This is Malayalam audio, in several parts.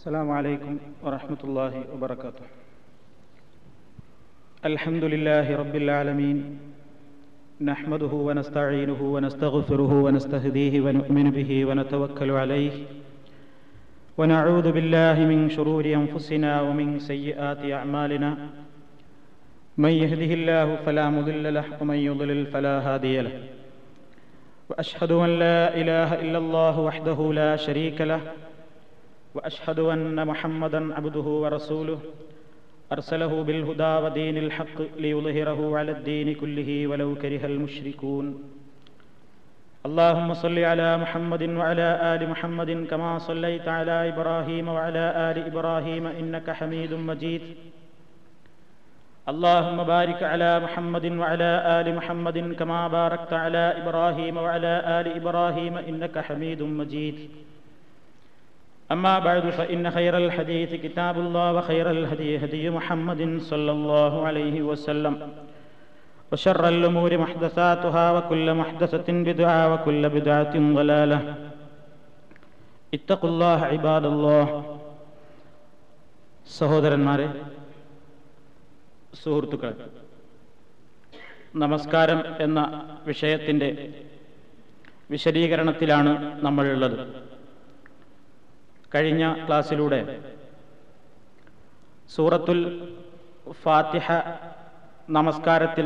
السلام عليكم ورحمة الله وبركاته الحمد لله رب العالمين نحمده ونستعينه ونستغفره ونستهديه ونؤمن به ونتوكل عليه ونعوذ بالله من شرور أنفسنا ومن سيئات أعمالنا من يهده الله فلا مضل له ومن يضلل فلا هادي له وأشهد أن لا إله إلا الله وحده لا شريك له واشهد ان محمدا عبده ورسوله ارسله بالهدى ودين الحق ليظهره على الدين كله ولو كره المشركون اللهم صل على محمد وعلى ال محمد كما صليت على ابراهيم وعلى ال ابراهيم انك حميد مجيد اللهم بارك على محمد وعلى ال محمد كما باركت على ابراهيم وعلى ال ابراهيم انك حميد مجيد أما بعد فإن خير الحديث كتاب الله وخير الهدي هدي محمد صلى الله عليه وسلم وشر الأمور محدثاتها وكل محدثة بدعة وكل بدعة ضلالة اتقوا الله عباد الله സഹോദരന്മാരെ സുഹൃത്തുക്കളെ നമസ്കാരം എന്ന വിഷയത്തിൻ്റെ വിശദീകരണത്തിലാണ് നമ്മളുള്ളത് കഴിഞ്ഞ ക്ലാസ്സിലൂടെ സൂറത്തുൽ ഫാത്തിഹ നമസ്കാരത്തിൽ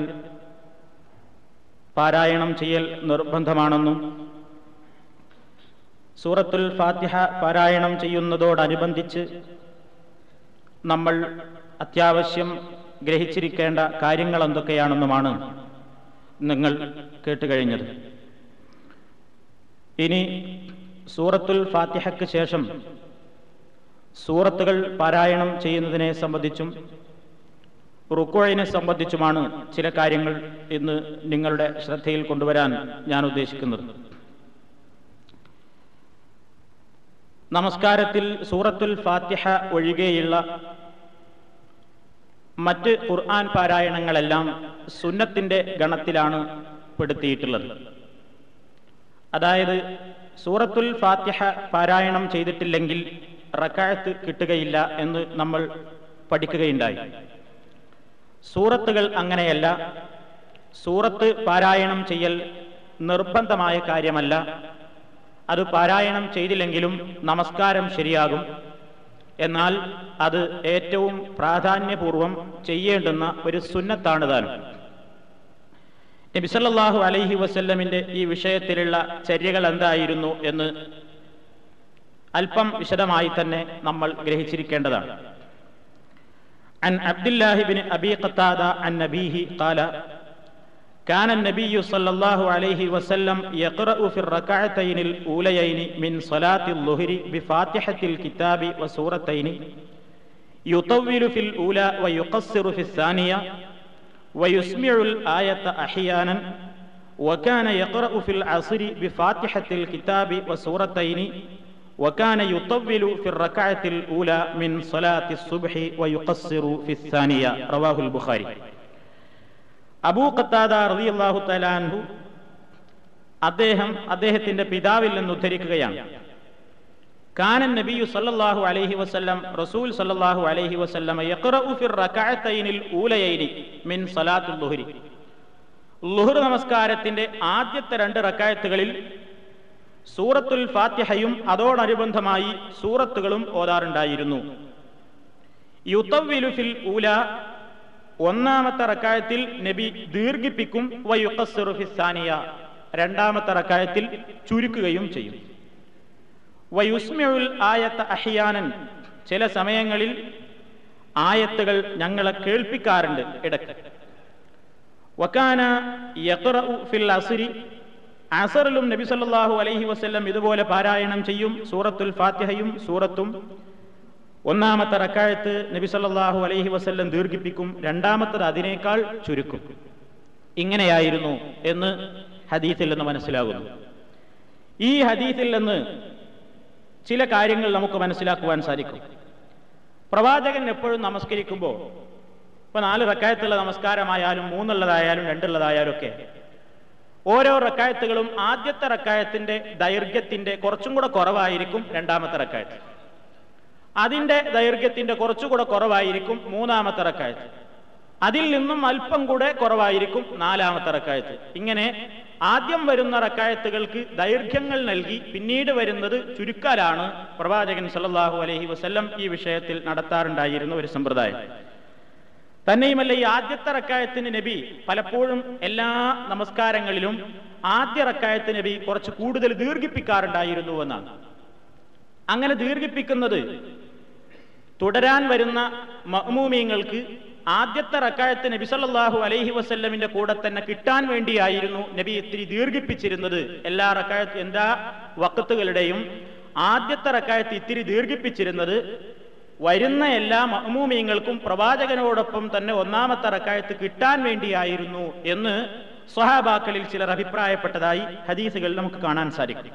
പാരായണം ചെയ്യൽ നിർബന്ധമാണെന്നും സൂറത്തുൽ ഫാത്തിഹ പാരായണം ചെയ്യുന്നതോടനുബന്ധിച്ച് നമ്മൾ അത്യാവശ്യം ഗ്രഹിച്ചിരിക്കേണ്ട കാര്യങ്ങൾ എന്തൊക്കെയാണെന്നുമാണ് നിങ്ങൾ കേട്ടുകഴിഞ്ഞത് ഇനി സൂറത്തുൽ ഫാത്തിഹയ്ക്ക് ശേഷം സൂറത്തുകൾ പാരായണം ചെയ്യുന്നതിനെ സംബന്ധിച്ചും റുക്കോഴിനെ സംബന്ധിച്ചുമാണ് ചില കാര്യങ്ങൾ ഇന്ന് നിങ്ങളുടെ ശ്രദ്ധയിൽ കൊണ്ടുവരാൻ ഞാൻ ഉദ്ദേശിക്കുന്നത് നമസ്കാരത്തിൽ സൂറത്തുൽ ഫാത്തിഹ ഒഴികെയുള്ള മറ്റ് ഖുർആൻ പാരായണങ്ങളെല്ലാം സുന്നത്തിന്റെ ഗണത്തിലാണ് പെടുത്തിയിട്ടുള്ളത് അതായത് സൂറത്തുൽ ഫാത്തിഹ പാരായണം ചെയ്തിട്ടില്ലെങ്കിൽ റക്കാഴത്ത് കിട്ടുകയില്ല എന്ന് നമ്മൾ പഠിക്കുകയുണ്ടായി സൂറത്തുകൾ അങ്ങനെയല്ല സൂറത്ത് പാരായണം ചെയ്യൽ നിർബന്ധമായ കാര്യമല്ല അത് പാരായണം ചെയ്തില്ലെങ്കിലും നമസ്കാരം ശരിയാകും എന്നാൽ അത് ഏറ്റവും പ്രാധാന്യപൂർവം ചെയ്യേണ്ടുന്ന ഒരു സുന്നത്താണ് താനും നബിസല്ലാഹു അലൈഹി വസല്ലമിന്റെ ഈ വിഷയത്തിലുള്ള ചര്യകൾ എന്തായിരുന്നു എന്ന് അല്പം വിശദമായി തന്നെ നമ്മൾ ഗ്രഹിച്ചിരിക്കേണ്ടതാണ് عن عبد الله بن أبي قتادة عن نبيه قال كان النبي صلى الله عليه وسلم يقرأ في الركعتين الأوليين من صلاة الظهر بفاتحة الكتاب وسورتين يطول في الأولى ويقصر في الثانية ويسمع الآية أحيانا وكان يقرأ في العصر بفاتحة الكتاب وسورتين وكان يطول في الركعة الأولى من صلاة الصبح ويقصر في الثانية رواه البخاري അബൂ ഖത്താദ റളിയല്ലാഹു തആല അൻഹു അദ്ദേഹം അദ്ദേഹത്തിന്റെ പിതാവിൽ നിന്ന് ഉദ്ധരിക്കുകയാണ് കാനൻ നബിയു സല്ലല്ലാഹു അലൈഹി വസല്ലം റസൂൽ സല്ലല്ലാഹു അലൈഹി വസല്ലം യഖറഉ ഫിർ റകഅതൈനിൽ ഊലയൈനി മിൻ സലാത്തുൽ ളുഹ്രി ളുഹ്ർ നമസ്കാരത്തിന്റെ ആദ്യത്തെ രണ്ട് റക്കായത്തുകളിൽ സൂറത്തുൽ ഫാത്തിഹയും അതോടനുബന്ധമായി സൂറത്തുകളും ഓതാറുണ്ടായിരുന്നു യുതവ്വിലു ഫിൽ ഊല ഒന്നാമത്തെ റക്കായത്തിൽ നബി ദീർഘിപ്പിക്കും വയുഖസ്സിറു ഫിസാനിയ രണ്ടാമത്തെ റക്കായത്തിൽ ചുരുക്കുകയും ചെയ്യും വയുസ്മിഉൽ ആയത്ത് അഹിയാനൻ ചില സമയങ്ങളിൽ ആയത്തുകൾ ഞങ്ങളെ കേൾപ്പിക്കാറുണ്ട് ഇടയ്ക്ക് വക്കാന യഖറഉ ഫിൽ അസ്രി അസറിലും നബി സല്ലല്ലാഹു അലൈഹി വസല്ലം ഇതുപോലെ പാരായണം ചെയ്യും സൂറത്തുൽ ഫാത്തിഹയും സൂറത്തും ഒന്നാമത്തെ റക്കായത്ത് നബി സല്ലല്ലാഹു അലൈഹി വസല്ലം ദീർഘിപ്പിക്കും രണ്ടാമത്തത് അതിനേക്കാൾ ചുരുക്കും ഇങ്ങനെയായിരുന്നു എന്ന് ഹദീസിൽ നിന്ന് മനസ്സിലാകുന്നു ഈ ഹദീസിൽ നിന്ന് ചില കാര്യങ്ങൾ നമുക്ക് മനസ്സിലാക്കുവാൻ സാധിക്കും പ്രവാചകൻ എപ്പോഴും നമസ്കരിക്കുമ്പോൾ ഇപ്പൊ നാല് റക്കായത്തുള്ള നമസ്കാരമായാലും മൂന്നുള്ളതായാലും രണ്ടുള്ളതായാലും ഒക്കെ ഓരോ റക്കായത്തുകളും ആദ്യത്തെ റക്കായത്തിന്റെ ദൈർഘ്യത്തിന്റെ കുറച്ചും കൂടെ കുറവായിരിക്കും രണ്ടാമത്തെ റക്കായത്ത് അതിന്റെ ദൈർഘ്യത്തിന്റെ കുറച്ചുകൂടെ കുറവായിരിക്കും മൂന്നാമത്തെ റക്കായത്ത് അതിൽ നിന്നും അല്പം കൂടെ കുറവായിരിക്കും നാലാമത്തെ റക്കായത്ത് ഇങ്ങനെ ആദ്യം വരുന്ന റക്കായത്തുകൾക്ക് ദൈർഘ്യങ്ങൾ നൽകി പിന്നീട് വരുന്നത് ചുരുക്കാലാണ് പ്രവാചകൻ സല്ലല്ലാഹു അലൈഹി വസല്ലം ഈ വിഷയത്തിൽ നടത്താറുണ്ടായിരുന്ന ഒരു സമ്പ്രദായം തന്നെയുമല്ല ഈ ആദ്യത്തെ റക്കായത്തിന് നബി പലപ്പോഴും എല്ലാ നമസ്കാരങ്ങളിലും ആദ്യ റക്കായത്ത് നബി കുറച്ച് കൂടുതൽ ദീർഘിപ്പിക്കാറുണ്ടായിരുന്നു എന്നാണ് അങ്ങനെ ദീർഘിപ്പിക്കുന്നത് തുടരാൻ വരുന്ന മഹ്മൂമിയങ്ങൾക്ക് ആദ്യത്തെ റക്കായത്ത് നബി സല്ലല്ലാഹു അലൈഹി വസല്ലമിന്റെ കൂടെ തന്നെ കിട്ടാൻ വേണ്ടിയായിരുന്നു നബി ഇത്തിരി ദീർഘിപ്പിച്ചിരുന്നത് എല്ലാ റക്കായത്ത് എല്ലാ വക്കത്തുകളുടെയും ആദ്യത്തെ റക്കായത്ത് ഇത്തിരി ദീർഘിപ്പിച്ചിരുന്നത് വരുന്ന എല്ലാ മഹ്മൂമിയങ്ങൾക്കും പ്രവാചകനോടൊപ്പം തന്നെ ഒന്നാമത്തെ റക്കായത്ത് കിട്ടാൻ വേണ്ടിയായിരുന്നു എന്ന് സ്വഹാബാക്കളിൽ ചിലർ അഭിപ്രായപ്പെട്ടതായി ഹദീസുകൾ നമുക്ക് കാണാൻ സാധിക്കും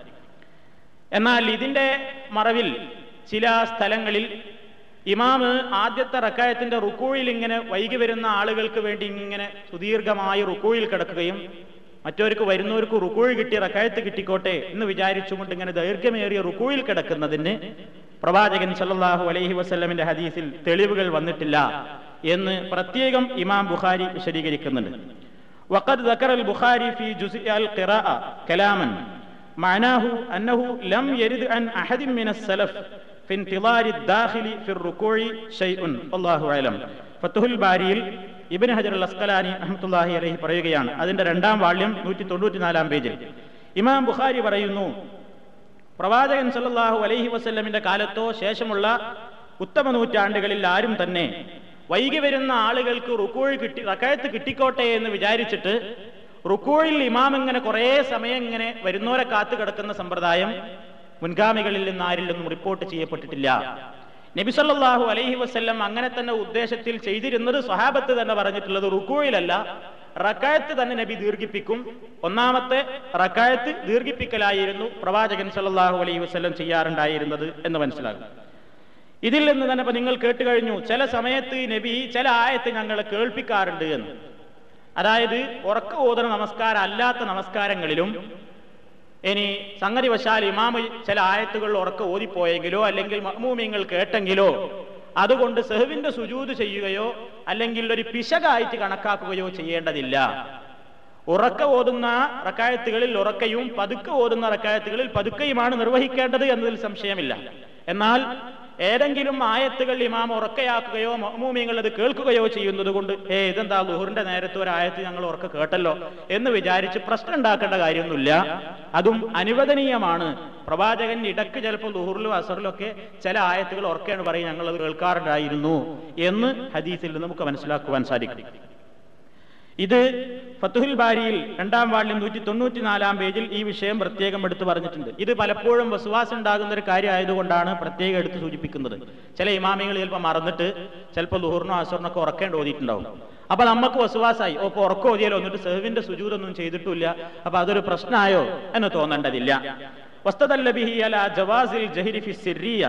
എന്നാൽ ഇതിന്റെ മറവിൽ ചില സ്ഥലങ്ങളിൽ ഇമാമ് ആദ്യത്തെ റക്കായത്തിന്റെ റുക്കൂയിൽ ഇങ്ങനെ വൈകി വരുന്ന ആളുകൾക്ക് വേണ്ടി ഇങ്ങനെ സുദീർഘമായി റുക്കൂയിൽ കിടക്കുകയും മറ്റവർക്ക് വരുന്നവർക്ക് റുക്കൂഴ് കിട്ടി റക്കായത്ത് കിട്ടിക്കോട്ടെ എന്ന് വിചാരിച്ചുകൊണ്ട് ഇങ്ങനെ ദൈർഘ്യമേറിയ റുക്കൂയിൽ കിടക്കുന്നതിന് പ്രവാചകൻ സല്ലല്ലാഹു അലൈഹി വസല്ലമിന്റെ ഹദീസിൽ തെളിവുകൾ വന്നിട്ടില്ല എന്ന് പ്രത്യേകം ഇമാം ബുഖാരി വിശദീകരിക്കുന്നുണ്ട് وقد ذكر البخاري في جزء القراءة كلاما معناه أنه لم يرد عن أحد من السلف في انتظار الداخل في الركوع شيء والله أعلم ഫത്തുഹുൽ ബാരിയിൽ ഇബിൻ ഹജർ അൽ അസ്കലാനി അഹമ്മത്തുല്ലാഹി അലഹി പറയുകയാണ് അതിന്റെ രണ്ടാം വാള്യം നൂറ്റി തൊണ്ണൂറ്റിനാലാം പേജിൽ ഇമാം ബുഖാരി പറയുന്നു പ്രവാചകൻ സല്ലല്ലാഹു അലൈഹി വസല്ലമിന്റെ കാലത്തോ ശേഷമുള്ള ഉത്തമ നൂറ്റാണ്ടുകളിൽ ആരും തന്നെ വൈകി വരുന്ന ആളുകൾക്ക് റുക്കോഴ് കിട്ടി റക്കായത്ത് കിട്ടിക്കോട്ടെ എന്ന് വിചാരിച്ചിട്ട് റുക്കോഴിൽ ഇമാം ഇങ്ങനെ കുറേ സമയം ഇങ്ങനെ വരുന്നവരെ കാത്തു കിടക്കുന്ന സമ്പ്രദായം മുൻഗാമികളിൽ നിന്ന് ആരിൽ നിന്നും റിപ്പോർട്ട് ചെയ്യപ്പെട്ടിട്ടില്ല നബി സല്ലല്ലാഹു അലൈഹി വസല്ലം അങ്ങനെ തന്നെ ഉദ്ദേശത്തിൽ ചെയ്തിരുന്നത് സ്വഹാബത്ത് തന്നെ പറഞ്ഞിട്ടുള്ളത് റുക്കോയിലല്ല റക്കായത്ത് തന്നെ നബി ദീർഘിപ്പിക്കും ഒന്നാമത്തെ റക്കായത്ത് ദീർഘിപ്പിക്കലായിരുന്നു പ്രവാചകൻ സല്ലല്ലാഹു അലൈഹി വസല്ലം ചെയ്യാറുണ്ടായിരുന്നത് എന്ന് മനസ്സിലാകും ഇതിൽ നിന്ന് തന്നെ ഇപ്പൊ നിങ്ങൾ കേട്ട് കഴിഞ്ഞു ചില സമയത്ത് ഈ നബി ചില ആയത്ത് ഞങ്ങളെ കേൾപ്പിക്കാറുണ്ട് എന്ന് അതായത് ഉറക്ക ഓതുന്ന നമസ്കാരം അല്ലാത്ത നമസ്കാരങ്ങളിലും ഇനി സംഗതി വശാൽ ഇമാമ് ചില ആയത്തുകൾ ഉറക്ക ഓതിപ്പോയെങ്കിലോ അല്ലെങ്കിൽ മഹ്മൂമിയങ്ങൾ കേട്ടെങ്കിലോ അതുകൊണ്ട് സെഹുവിന്റെ സുജൂത് ചെയ്യുകയോ അല്ലെങ്കിൽ ഒരു പിശകായിട്ട് കണക്കാക്കുകയോ ചെയ്യേണ്ടതില്ല ഉറക്ക ഓതുന്ന റക്കായത്തുകളിൽ ഉറക്കയും പതുക്കെ ഓതുന്ന റക്കായത്തുകളിൽ പതുക്കയുമാണ് നിർവഹിക്കേണ്ടത് എന്നതിൽ സംശയമില്ല എന്നാൽ ഏതെങ്കിലും ആയത്തുകൾ ഇമാം ഉറക്കയാക്കുകയോ മഹ്മൂമിയങ്ങൾ അത് കേൾക്കുകയോ ചെയ്യുന്നത് കൊണ്ട് ഏ ഇതെന്താ ലുഹറിന്റെ നേരത്തെ ഒരു ആയത്ത് ഞങ്ങൾ ഉറക്ക കേട്ടല്ലോ എന്ന് വിചാരിച്ച് പ്രശ്നം ഉണ്ടാക്കേണ്ട കാര്യമൊന്നുമില്ല അതും അനുവദനീയമാണ് പ്രവാചകൻ ഇടക്ക് ചിലപ്പോൾ ലുഹറിലും അസറിലും ഒക്കെ ചില ആയത്തുകൾ ഉറക്കെയാണ് പറയും ഞങ്ങൾ അത് കേൾക്കാറുണ്ടായിരുന്നു എന്ന് ഹദീസിൽ നമുക്ക് മനസ്സിലാക്കുവാൻ സാധിക്കും ഇത് ഫത്തുഹുൽ ബാരിയിൽ രണ്ടാം വാള്യം നൂറ്റി തൊണ്ണൂറ്റിനാലാം പേജിൽ ഈ വിഷയം പ്രത്യേകം എടുത്തു പറഞ്ഞിട്ടുണ്ട് ഇത് പലപ്പോഴും വസുവാസം ഉണ്ടാകുന്ന ഒരു കാര്യമായതുകൊണ്ടാണ് പ്രത്യേകം എടുത്ത് സൂചിപ്പിക്കുന്നത് ചില ഇമാമികൾ ചിലപ്പോൾ മറന്നിട്ട് ചിലപ്പോൾ ലുഹറിനോ അസറിനൊക്കെ ഉറക്കേണ്ട ഓതിയിട്ടുണ്ടാവും അപ്പൊ നമുക്ക് വസുവാസായി ഓ ഇപ്പൊ ഉറക്കം ഓതിയാലോ എന്നിട്ട് സെഹുവിന്റെ സുജൂതൊന്നും ചെയ്തിട്ടില്ല അപ്പൊ അതൊരു പ്രശ്നമായോ എന്ന് തോന്നേണ്ടതില്ല വസ്തദല്ലബിഹി അല ജവാസിൽ ജഹിരി ഫി സിറിയ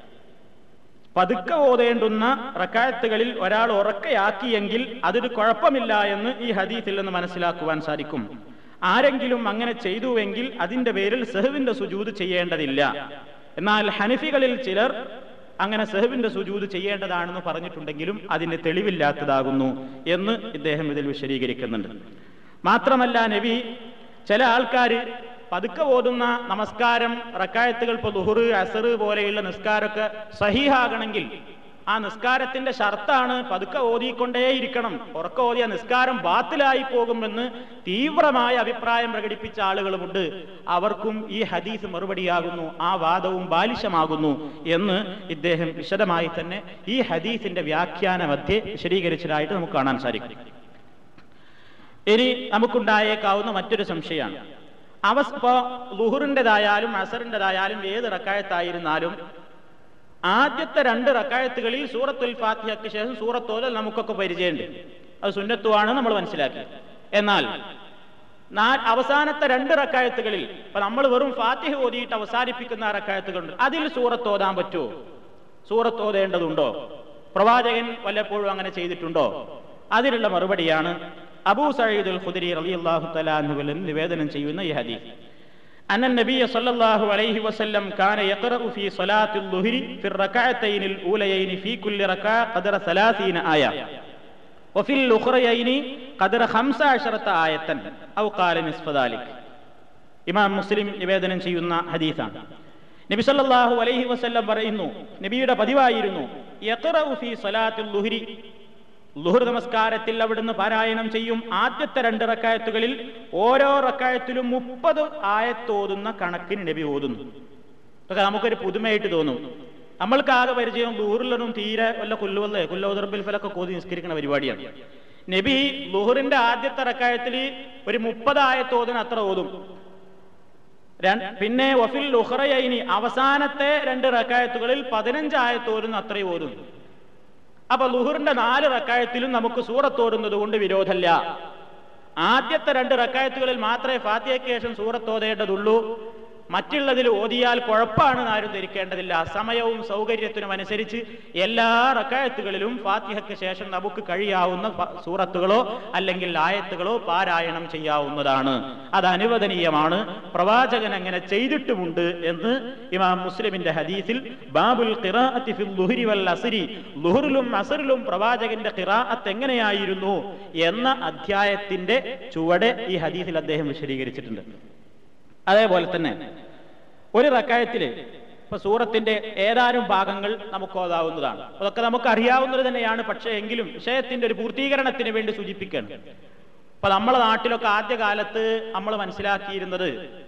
പതുക്കെ ഓതേണ്ടുന്ന റക്കായത്തുകളിൽ ഒരാൾ ഉറക്കയാക്കിയെങ്കിൽ അതൊരു കുഴപ്പമില്ല എന്ന് ഈ ഹദീസിൽ നിന്ന് മനസ്സിലാക്കുവാൻ സാധിക്കും ആരെങ്കിലും അങ്ങനെ ചെയ്തുവെങ്കിൽ അതിന്റെ പേരിൽ സെഹുവിന്റെ സുജൂത് ചെയ്യേണ്ടതില്ല എന്നാൽ ഹനഫികളിൽ ചിലർ അങ്ങനെ സെഹുവിന്റെ സുജൂത് ചെയ്യേണ്ടതാണെന്ന് പറഞ്ഞിട്ടുണ്ടെങ്കിലും അതിന് തെളിവില്ലാത്തതാകുന്നു എന്ന് ഇദ്ദേഹം ഇതിൽ വിശദീകരിക്കുന്നുണ്ട് മാത്രമല്ല നബി ചില ആൾക്കാർ പതുക്കെ ഓതുന്ന നമസ്കാരം റക്കായത്തുകൾ ഇപ്പോൾ ദുഹറ് അസർ പോലെയുള്ള നിസ്കാരമൊക്കെ സഹീഹാകണമെങ്കിൽ ആ നിസ്കാരത്തിന്റെ ഷർത്താണ് പതുക്കെ ഓതിക്കൊണ്ടേയിരിക്കണം ഉറക്ക ഓതിയ നിസ്കാരം ബാത്തിലായി പോകുമെന്ന് തീവ്രമായ അഭിപ്രായം പ്രകടിപ്പിച്ച ആളുകളുമുണ്ട് അവർക്കും ഈ ഹദീസ് മറുപടിയാകുന്നു ആ വാദവും ബാലിശമാകുന്നു എന്ന് ഇദ്ദേഹം വിശദമായി തന്നെ ഈ ഹദീസിന്റെ വ്യാഖ്യാന മധ്യേ വിശദീകരിച്ചതായിട്ട് നമുക്ക് കാണാൻ സാധിക്കും ഇനി നമുക്കുണ്ടായേക്കാവുന്ന മറ്റൊരു സംശയമാണ് അവസ് ഇപ്പോ ലുഹറിൻ്റെതായാലും അസറിൻ്റെതായാലും ഏത് റക്കായത്തായിരുന്നാലും ആദ്യത്തെ രണ്ട് റക്കായത്തുകളിൽ സൂറത്തുൽ ഫാത്തിഹയ്ക്ക് ശേഷം സൂറത്തോതൽ നമുക്കൊക്കെ പരിചയമുണ്ട് അത് സുന്നത്തുവാണ് നമ്മൾ മനസ്സിലാക്കി എന്നാൽ നാ- അവസാനത്തെ രണ്ട് റക്കായത്തുകളിൽ ഇപ്പൊ നമ്മൾ വെറും ഫാത്തിഹ ഓതിയിട്ട് അവസാനിപ്പിക്കുന്ന റക്കായത്തുകളുണ്ട് അതിൽ സൂറത്തോതാൻ പറ്റുമോ സൂറത്തോതേണ്ടതുണ്ടോ പ്രവാചകൻ വല്ലപ്പോഴും അങ്ങനെ ചെയ്തിട്ടുണ്ടോ അതിനുള്ള മറുപടിയാണ് അബൂ സയ്യിദുൽ ഖുദരി റളിയല്ലാഹു തആല അൻഹുവിൽ നിന്ന് നിവേദനം ചെയ്യുന്ന ഈ ഹദീസ് أن النبي صلى الله عليه وسلم كان يقرأ في صلاة الظهر في الركعتين الأوليين في كل ركعة قدر ثلاثين آية وفي الأخريين قدر خمس عشرة آية أو قال نصف ذلك ഇമാം മുസ്ലിം നിവേദനം ചെയ്യുന്ന ഹദീസാണ് നബി സല്ലല്ലാഹു അലൈഹി വസല്ലം പറയുന്നു നബിയുടെ പതിവായിരുന്നു യഖറഉ ഫീ സലാത്തുൽ ലുഹരി ലുഹർ നമസ്കാരത്തിൽ അവിടുന്ന് പാരായണം ചെയ്യും ആദ്യത്തെ രണ്ട് റക്കായത്തുകളിൽ ഓരോ റക്കായത്തിലും മുപ്പത് ആയത്തോതുന്ന കണക്കിന് നബി ഓതുന്നു ഇതൊക്കെ നമുക്കൊരു പുതുമയായിട്ട് തോന്നും നമ്മൾക്ക് ആകെ പരിചയം ലുഹറിലൊന്നും തീരെ വല്ല കൊല്ലുവല്ലേ കൊല്ലോദർബിൽ ഫലൊക്കെ കോതി നിസ്കരിക്കുന്ന പരിപാടിയാണ് നബി ലുഹറിന്റെ ആദ്യത്തെ റക്കായത്തിൽ ഒരു മുപ്പത് ആയത്തോതിന് അത്ര ഓതും രൺ- പിന്നെ വഫിൽ ലുഹറയൈനി അവസാനത്തെ രണ്ട് റക്കായത്തുകളിൽ പതിനഞ്ച് ആയത്തോരുന്നു അത്രയും ഓരുന്നു അപ്പൊ ലുഹറിന്റെ നാല് റക്കായത്തിലും നമുക്ക് സൂറത്തോടുന്നത് കൊണ്ട് വിരോധമല്ല ആദ്യത്തെ രണ്ട് റക്കായത്തുകളിൽ മാത്രമേ ഫാത്തിയയ്ക്ക് ശേഷം സൂറത്തോതേണ്ടതുള്ളൂ മറ്റുള്ളതിൽ ഓതിയാൽ കുഴപ്പമാണ് ആരും ധരിക്കേണ്ടതില്ല സമയവും സൗകര്യത്തിനും അനുസരിച്ച് എല്ലാ റക്കായത്തുകളിലും ഫാത്തിഹയ്ക്ക് ശേഷം നമുക്ക് കഴിയാവുന്ന ഫ- സൂറത്തുകളോ അല്ലെങ്കിൽ ആയത്തുകളോ പാരായണം ചെയ്യാവുന്നതാണ് അത് അനുവദനീയമാണ് പ്രവാചകൻ അങ്ങനെ ചെയ്തിട്ടുമുണ്ട് എന്ന് ഇമാം മുസ്ലിമിന്റെ ഹദീസിൽ ബാബുൽ ഖിറാഅത്തി ഫിൽ ളുഹരി വൽ അസ്രി ളുഹറിലും അസറിലും പ്രവാചകന്റെ ഖിറാഅത്ത് എങ്ങനെയായിരുന്നു എന്ന അധ്യായത്തിന്റെ ചുവടെ ഈ ഹദീസിൽ അദ്ദേഹം വിശദീകരിച്ചിട്ടുണ്ട് അതേപോലെ തന്നെ ഒരു റക്കായത്തില് ഇപ്പൊ സൂറത്തിന്റെ ഏതാനും ഭാഗങ്ങൾ നമുക്ക് ഓതാവുന്നതാണ് അതൊക്കെ നമുക്ക് അറിയാവുന്നത് തന്നെയാണ് പക്ഷേ എങ്കിലും വിഷയത്തിന്റെ ഒരു പൂർത്തീകരണത്തിന് വേണ്ടി സൂചിപ്പിക്കുകയാണ് ഇപ്പൊ നമ്മളെ നാട്ടിലൊക്കെ ആദ്യകാലത്ത് നമ്മൾ മനസ്സിലാക്കിയിരുന്നത്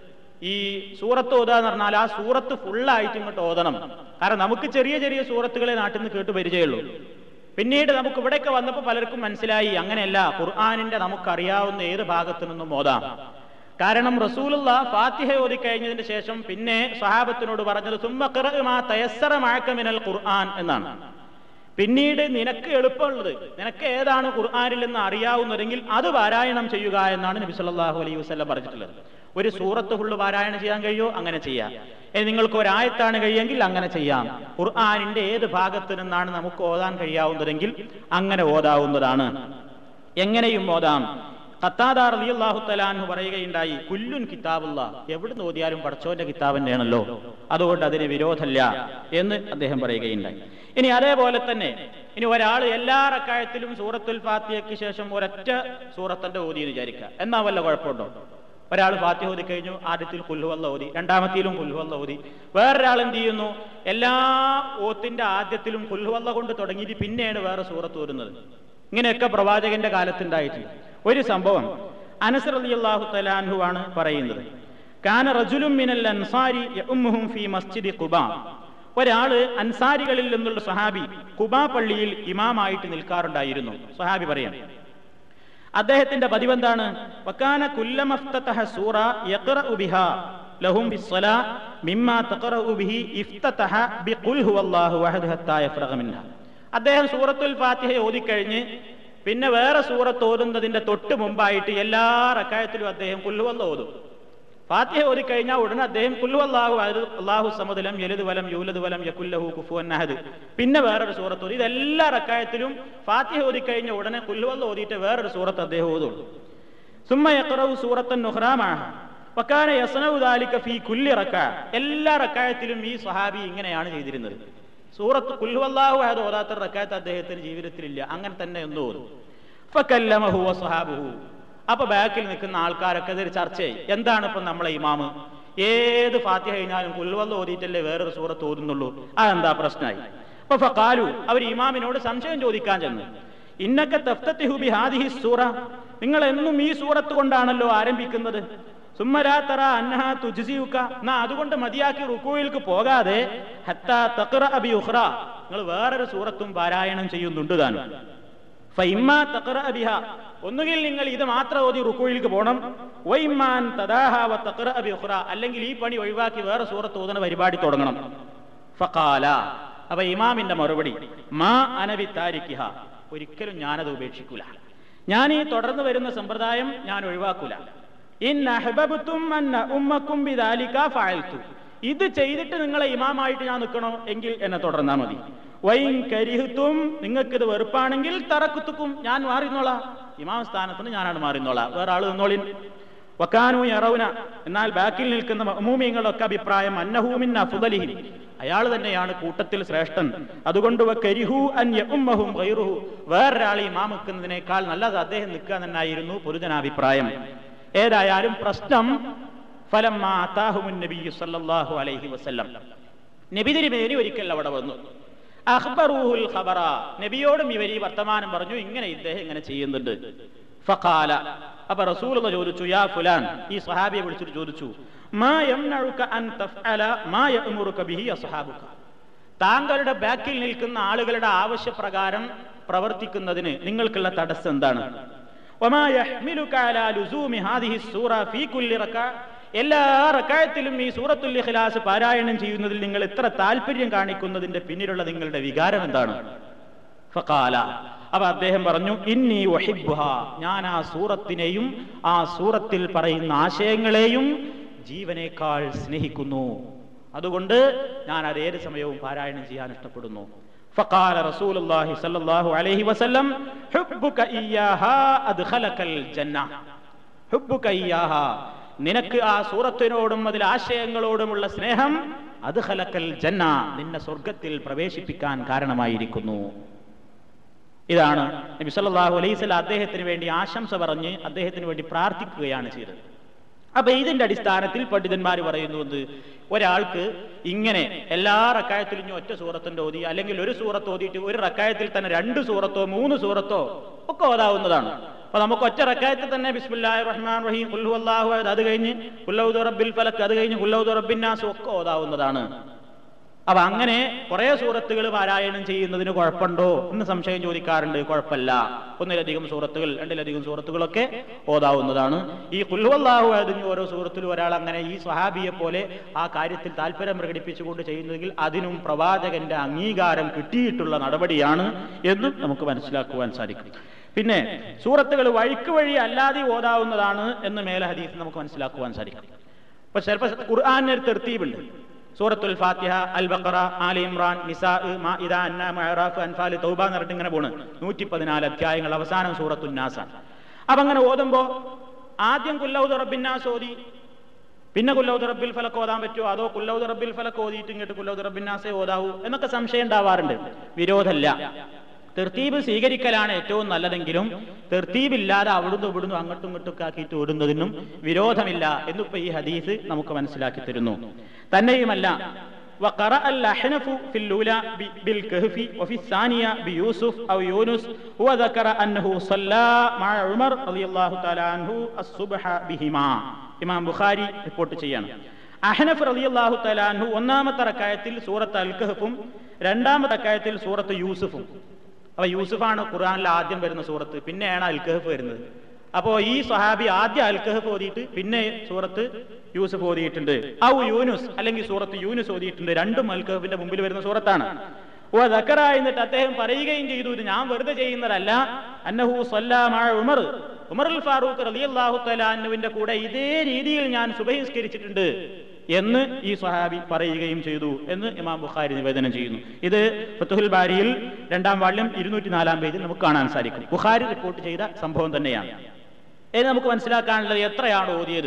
ഈ സൂറത്ത് ഓതുക എന്ന് പറഞ്ഞാൽ ആ സൂറത്ത് ഫുള്ളായിട്ട് ഇങ്ങോട്ട് ഓതണം കാരണം നമുക്ക് ചെറിയ ചെറിയ സൂറത്തുകളെ നാട്ടിൽ നിന്ന് കേട്ട് പരിചയമുള്ളൂ പിന്നീട് നമുക്ക് ഇവിടെയൊക്കെ വന്നപ്പോൾ പലർക്കും മനസ്സിലായി അങ്ങനെയല്ല ഖുർആാനിന്റെ നമുക്കറിയാവുന്ന ഏത് ഭാഗത്തു നിന്നും ഓതാം കാരണം റസൂലുള്ള ഫാത്തിഹ ഓതി കഴിഞ്ഞതിന് ശേഷം പിന്നെ സഹാബത്തിനോട് പറഞ്ഞത് സുമ്മ ഖിറഅ മാ തയസ്സറ മഅക മിനൽ ഖുർആൻ എന്നാണ് പിന്നീട് നിനക്ക് എളുപ്പമുള്ളത് നിനക്ക് ഏതാണ് ഖുർആനിൽ നിന്ന് അറിയാവുന്നതെങ്കിൽ അത് പാരായണം ചെയ്യുക എന്നാണ് നബി സല്ലല്ലാഹു അലൈഹി വസല്ലം പറഞ്ഞിട്ടുള്ളത് ഒരു സൂറത്ത് ഫുള്ള് പാരായണം ചെയ്യാൻ കഴിയോ അങ്ങനെ ചെയ്യാം ഇനി നിങ്ങൾക്ക് ഒരായത്താണ് കഴിയെങ്കിൽ അങ്ങനെ ചെയ്യാം ഖുർആനിന്റെ ഏത് ഭാഗത്ത് നിന്നാണ് നമുക്ക് ഓതാൻ കഴിയാവുന്നതെങ്കിൽ അങ്ങനെ ഓതാവുന്നതാണ് എങ്ങനെയും ഓതാം ഖത്താദാർ റളിയല്ലാഹു തലാൻഹു പറയുകയുണ്ടായി കുല്ലുൻ കിതാബുള്ള എവിടുന്ന് ഓതിയാലും പടച്ചോന്റെ കിതാബ് തന്നെയാണല്ലോ അതുകൊണ്ട് അതിന് വിരോധമല്ല എന്ന് അദ്ദേഹം പറയുകയുണ്ടായി ഇനി അതേപോലെ തന്നെ ഇനി ഒരാൾ എല്ലാ റക്കായത്തിലും സൂറത്തുൽ ഫാത്തിഹയ്ക്ക് ശേഷം ഒരൊറ്റ സൂറത്തിന്റെ ഓതി എന്ന് വിചാരിക്കുക എന്നാ വല്ല കുഴപ്പമുണ്ടോ ഒരാൾ ഫാത്തിഹ ഓതി കഴിഞ്ഞു ആദ്യത്തിൽ കുല്ലുവല്ല ഓതി രണ്ടാമത്തിലും കുല്ലുവല്ല ഓതി വേറൊരാൾ എന്ത് ചെയ്യുന്നു എല്ലാ ഓത്തിന്റെ ആദ്യത്തിലും കുല്ലുവല്ല കൊണ്ട് തുടങ്ങിയിട്ട് പിന്നെയാണ് വേറെ സൂറത്ത് ഓരുന്നത് ഇങ്ങനെയൊക്കെ പ്രവാചകന്റെ കാലത്തുണ്ടായിട്ടുണ്ട് ഒരു സംഭവം അനസർ അലിയല്ലാഹു തലാൻഹു ആണ് പറയുന്നത് കാന റജുലും മിനൽ അൻസാരി യഉമ്മുഹും ഫീ മസ്ജിദി ഖുബ ഒരാള് അൻസാരികളിൽ നിന്നുള്ള സഹാബി ഖുബ പള്ളിയിൽ ഇമാമായിട്ട് നിൽക്കാറുണ്ടായിരുന്നു സഹാബി പറയാം അദ്ദേഹത്തിന്റെ പതിവെന്താണ് വക്കാന കുല്ലമഫ്തതഹ സൂറ യഖറഉ ബിഹാ ലഹും ബിസ്സലാ മിമ്മാ തഖറഉ ബിഹി ഇഫ്തതഹ ബിഖുൽ ഹുവല്ലാഹു അഹദ് ഹത്താ യഫ്റഗ മിൻഹ അദ്ദേഹം സൂറത്തുൽ ഫാത്തിഹ ഓതിക്കഴിഞ്ഞ് പിന്നെ വേറെ സൂറത്ത് ഓതുന്നതിന്റെ തൊട്ട് മുമ്പായിട്ട് എല്ലാ റക്കായത്തിലും അദ്ദേഹം കുല്ലുവല്ല ഓതും ഫാത്തിഹ ഓതിക്കഴിഞ്ഞാൽ ഉടനെ അദ്ദേഹം കുല്ലുവല്ലാഹു അള്ളാഹു സമതലം യലുദ് വലം യൂലദ് വലം യക്കുല്ലഹു കുഫുവൻ നഹദ് പിന്നെ വേറൊരു സൂറത്ത് ഓതി ഇതെല്ലാ റക്കായത്തിലും ഫാത്തിഹ ഓതിക്കഴിഞ്ഞ ഉടനെ കുല്ലുവല്ല ഓതിയിട്ട് വേറൊരു സൂറത്ത് അദ്ദേഹം ഓതുള്ളൂ സുമ്മ യഖറഉ സൂറത്തൻ നുഹ്റാമാഹ വക്കാന യസ്നഉ ദാലിക ഫീ കുല്ലി റക്അ എല്ലാ റക്കായത്തിലും ഈ സ്വഹാബി ഇങ്ങനെയാണ് ചെയ്തിരുന്നത് സൂറത്ത് കുൽഹുവല്ലാഹു അഹദ് ഓതാത്ത റക്കായത്ത് അദ്ദേഹത്തിന് ജീവിതത്തിലില്ല അങ്ങനെ തന്നെ ഒന്ന് ഓതും ഫക്കല്ലമഹു വസ്വഹാബുഹു അപ്പൊ ബാക്കിൽ നിൽക്കുന്ന ആൾക്കാരൊക്കെ ഇതൊരു ചർച്ചയായി എന്താണ് ഇപ്പൊ നമ്മളെ ഇമാമ് ഏത് ഫാത്തിഹ കഴിഞ്ഞാലും കുൽവല്ല ഓതിയിട്ടല്ലേ വേറൊരു സൂറത്ത് ഓതുന്നുള്ളൂ അതെന്താ പ്രശ്നമായി അപ്പൊ ഫക്കാലു അവർ ഇമാമിനോട് സംശയം ചോദിക്കാൻ ചെന്നു ഇന്നക്ക തഫ്തത്തിഹു ബി ഹാദിഹി സൂറ നിങ്ങൾ എന്നും ഈ സൂറത്ത് കൊണ്ടാണല്ലോ ആരംഭിക്കുന്നത് സുമ്മരാ തറ അന്നഹ തുജ്സിയുക എന്നാ അതുകൊണ്ട് മതിയാക്കി റുക്കുവിൽക്ക് പോകാതെ ഹത്താ തഖറ അബി ഉഖ്റ നിങ്ങൾ വേറൊരു സൂറത്തും പാരായണം ചെയ്യുന്നുണ്ട് താനും ഫഇമ്മാ തഖറ ബിഹ ഒന്നുകിൽ നിങ്ങൾ ഇത് മാത്രം ഓതി റുക്കുയിലേക്ക് പോകണം വൈമാൻ തദാഹ വ തഖറ ബി ഉഖ്റ അല്ലെങ്കിൽ ഈ പണി ഒഴിവാക്കി വേറെ സൂറത്ത് ഓതുന്ന പരിപാടി തുടങ്ങണം ഫഖാല അപ്പൊ ഇമാമിന്റെ മറുപടി മാ അനബി താരിക്കിഹ ഒരിക്കലും ഞാനത് ഉപേക്ഷിക്കൂല ഞാൻ ഈ തുടർന്ന് വരുന്ന സമ്പ്രദായം ഞാൻ ഒഴിവാക്കൂല ഇൻ അഹ്ബബ്തും അന്ന ഉമ്മക്കും ബിദാലിക ഫഅൽതു ഇത് ചെയ്തിട്ട് നിങ്ങളെ ഇമാമായിട്ട് ഞാൻ നിൽക്കണോ എങ്കിൽ എന്നെ തുടർന്നാ മതി വൈൻ കരിഹത്തും നിങ്ങൾക്ക് ഇത് വെറുപ്പാണെങ്കിൽ തറക്കുത്തുക്കും ഞാൻ മാറിന്നോളാം ഇമാം സ്ഥാനത്തിന് ഞാനാണ് മാറിന്നോളാം വേറെ ആള് നിന്നോളിൻ വക്കാനു യറൗന എന്നാൽ ബാക്കിൽ നിൽക്കുന്ന മഅ്മൂമിങ്ങളൊക്കെ അഭിപ്രായം അന്നഹൂമിൻ അഫ്ദലിഹിം അയാൾ തന്നെയാണ് കൂട്ടത്തിൽ ശ്രേഷ്ഠൻ അതുകൊണ്ട് വകരിഹു അൻ യഉമ്മഹും ഗൈറുഹു വേറൊരാൾ ഇമാം നിൽക്കുന്നതിനേക്കാൾ നല്ലത് അദ്ദേഹം നിൽക്കുക തന്നെയായിരുന്നു പൊതുജനാഭിപ്രായം ഏതായാലും പ്രശ്നം ഫലം സല്ലല്ലാഹു അലൈഹി വസല്ലം നബി തിരുമേനി ഒരിക്കൽ അവിടെ വന്നു അഖ്ബറൂഹുൽ ഖബറ നബിയോടും ഇവർ ഈ വർത്തമാനം പറഞ്ഞു ഇങ്ങനെ ഇദ്ദേഹം ഇങ്ങനെ ചെയ്യുന്നുണ്ട് ഫഖാല അപ്പൊ റസൂൽ ചോദിച്ചു യാ ഫുലാൻ ഈ സഹാബിയെ വിളിച്ചിട്ട് ചോദിച്ചു മാ യംനഉക അൻ തഫ്അല മാ യഅ്മുറുക ബിഹി അസ്ഹാബുക താങ്കളുടെ ബാക്കിൽ നിൽക്കുന്ന ആളുകളുടെ ആവശ്യപ്രകാരം പ്രവർത്തിക്കുന്നതിന് നിങ്ങൾക്കുള്ള തടസ്സം എന്താണ് വമാ യഹ്മിലുക അലാ ലുസൂമി ഹാദിഹി സൂറ ഫീ കുല്ലി റക്അ എല്ലാ റക്കായത്തിലും ഈ സൂറത്തുൽ ഇഖ്ലാസ് പാരായണം ചെയ്യുന്നതിൽ നിങ്ങൾ ഇത്ര താല്പര്യം കാണിക്കുന്നതിന്റെ പിന്നിലുള്ള നിങ്ങളുടെ വികാരം എന്താണ് ഫഖാല അപ്പൊ അദ്ദേഹം പറഞ്ഞു ഇന്നി വഹിബ്ബുഹ ഞാൻ ആ സൂറത്തിനെയും ആ സൂറത്തിൽ പറയുന്ന ആശയങ്ങളെയും ജീവനേക്കാൾ സ്നേഹിക്കുന്നു അതുകൊണ്ട് ഞാൻ അത് ഏത് സമയവും പാരായണം ചെയ്യാൻ ഇഷ്ടപ്പെടുന്നു فقال رسول الله صلى الله عليه وسلم حبك إياها أدخلك الجنة حبك إياها നിനക്ക് ആ സൂറത്തിനോടും അതിൽ ആശയങ്ങളോടുമുള്ള സ്നേഹം അത് ഹലക്കൽ ജന്ന നിന്നെ സ്വർഗത്തിൽ പ്രവേശിപ്പിക്കാൻ കാരണമായിരിക്കുന്നു ഇതാണ് നബി സല്ലല്ലാഹു അലൈഹി വസല്ലം അദ്ദേഹത്തിന് വേണ്ടി ആശംസ പറഞ്ഞ് അദ്ദേഹത്തിന് വേണ്ടി പ്രാർത്ഥിക്കുകയാണ് ചെയ്തത് അപ്പൊ ഇതിന്റെ അടിസ്ഥാനത്തിൽ പണ്ഡിതന്മാർ പറയുന്നത് ഒരാൾക്ക് ഇങ്ങനെ എല്ലാ റക്കായത്തിലും ഇനി ഒറ്റ സൂറത്തിന്റെ ഓതി അല്ലെങ്കിൽ ഒരു സൂറത്ത് ഓതിയിട്ട് ഒരു റക്കായത്തിൽ തന്നെ രണ്ട് സൂറത്തോ മൂന്ന് സൂറത്തോ ഒക്കെ ഓതാവുന്നതാണ് അപ്പൊ നമുക്ക് ഒറ്റ റക്കായത്തിൽ തന്നെ ബിസ്മില്ലാഹി റഹ്മാൻ റഹീം കുല്ലു അല്ലാഹു അഹദ് അത് കഴിഞ്ഞ് കുല്ലൗദ് റബ്ബിൽ ഫലക്ക് അത് കഴിഞ്ഞ് കുല്ലൗദ് റബ്ബിൻ നാസ് ഒക്കെ ഓതാവുന്നതാണ് അപ്പൊ അങ്ങനെ കുറെ സൂറത്തുകൾ പാരായണം ചെയ്യുന്നതിന് കുഴപ്പമുണ്ടോ എന്ന് സംശയം ചോദിക്കാറുണ്ട് കുഴപ്പമില്ല ഒന്നിലധികം സൂറത്തുകൾ രണ്ടിലധികം സൂറത്തുകളൊക്കെ ഓതാവുന്നതാണ് ഈ കുൽവല്ലാഹു അതിന് ഓരോ സൂറത്തിലും ഒരാൾ അങ്ങനെ ഈ സ്വഹാബിയെ പോലെ ആ കാര്യത്തിൽ താല്പര്യം പ്രകടിപ്പിച്ചുകൊണ്ട് ചെയ്യുന്നതെങ്കിൽ അതിനും പ്രവാചകന്റെ അംഗീകാരം കിട്ടിയിട്ടുള്ള നടപടിയാണ് എന്നും നമുക്ക് മനസ്സിലാക്കുവാൻ സാധിക്കും പിന്നെ സൂറത്തുകൾ വഴിക്ക് വഴി അല്ലാതെ ഓതാവുന്നതാണ് എന്ന് മേലെ ഹദീസ് നമുക്ക് മനസ്സിലാക്കുവാൻ സാധിക്കും അപ്പൊ ചിലപ്പോൾ ഖുർആാനൊരു തെർത്തീബുണ്ട് സൂറത്തുൽ ഫാത്തിഹ അൽ ബഖറ ആലി ഇമ്രാൻ നിസാ മാഇദ അന്ന മഅറാഫ് അൻഫാൽ തൗബ എന്ന് പറഞ്ഞിട്ട് ഇങ്ങനെ പോണ് നൂറ്റി പതിനാല് അധ്യായങ്ങൾ അവസാനം സൂറത്തുൽ നാസ അപ്പൊ അങ്ങനെ ഓതുമ്പോ ആദ്യം കുല്ലൗദ് റബ്ബിന്നാസ് ഓതി പിന്നെ കുല്ലൗദ് റബ്ബിൽ ഫലക്ക് ഓതാൻ പറ്റുമോ അതോ കുല്ലൗദ് റബ്ബിൽ ഫലക്ക് ഓതിയിട്ട് ഇങ്ങോട്ട് കുല്ലൗദ് റബ്ബിന്നാസേ ഓതാവൂ എന്നൊക്കെ സംശയം ഉണ്ടാവാറുണ്ട് വിരോധമല്ല തെർത്തീബ് സ്വീകരിക്കലാണ് ഏറ്റവും നല്ലതെങ്കിലും തെർത്തീബില്ലാതെ അവിടുന്ന് ഇവിടുന്ന് അങ്ങോട്ടും ഇങ്ങോട്ടും ഒക്കെ ആക്കിയിട്ട് ഓടുന്നതിനും വിരോധമില്ല എന്നിപ്പോ ഈ ഹദീസ് നമുക്ക് മനസ്സിലാക്കി തരുന്നു തന്നെയുമല്ല وقرأ الأحنف في الأولى بالكهف وفي الثانية بيوسف أو يونس وذكر أنه صلى مع عمر رضي الله تعالى عنه الصبح بهما ഇമാം ബുഖാരി റിപ്പോർട്ട് ചെയ്യാണ് അഹനഫ് റളിയല്ലാഹു തആല അൻഹു ഒന്നാമത്തെ റക്കായത്തിൽ സൂറത്ത് അൽ കഹഫും രണ്ടാമത്തെ റക്കായത്തിൽ സൂറത്ത് യൂസുഫും അപ്പൊ യൂസുഫാണ് ഖുർആനിൽ ആദ്യം വരുന്ന സൂറത്ത് പിന്നെയാണ് അൽ കഹഫ് വരുന്നത് അപ്പോ ഈ സഹാബി ആദ്യം അൽ കഹഫ് ഓതിയിട്ട് പിന്നെ സൂറത്ത് യൂസുഫ് ഓതിയിട്ടുണ്ട് ഔ യൂനുസ് അല്ലെങ്കിൽ സൂറത്ത് യൂനുസ് ഓതിയിട്ടുണ്ട് രണ്ടും അൽ കഹഫിന്റെ മുമ്പിൽ വരുന്ന സൂറത്താണ് ഓ ദക്കറ എന്നിട്ട് അദ്ദേഹം പറയുകയും ചെയ്തു ഇത് ഞാൻ വെറുതെ ചെയ്യുന്നതല്ല അന്നഹു സല്ലാമായ ഉമർ ഉമറുൽ ഫാറൂഖ് റളിയല്ലാഹു തലാന്നുവിന്റെ കൂടെ ഇതേ രീതിയിൽ ഞാൻ സുബഹിസ്കരിച്ചിട്ടുണ്ട് എന്ന് ഈ സ്വഹാബി പറയുകയും ചെയ്തു എന്ന് ഇമാം ബുഖാരി നിവേദനം ചെയ്യുന്നു ഇത് ഫത്തുഹുൽ ബാരിയിൽ രണ്ടാം വാള്യം ഇരുന്നൂറ്റി നാലാം പേജിൽ നമുക്ക് കാണാൻ സാധിക്കും ബുഖാരി റിപ്പോർട്ട് ചെയ്ത സംഭവം തന്നെയാണ് ഇനി നമുക്ക് മനസ്സിലാക്കാനുള്ളത് എത്രയാണ് ഓതിയത്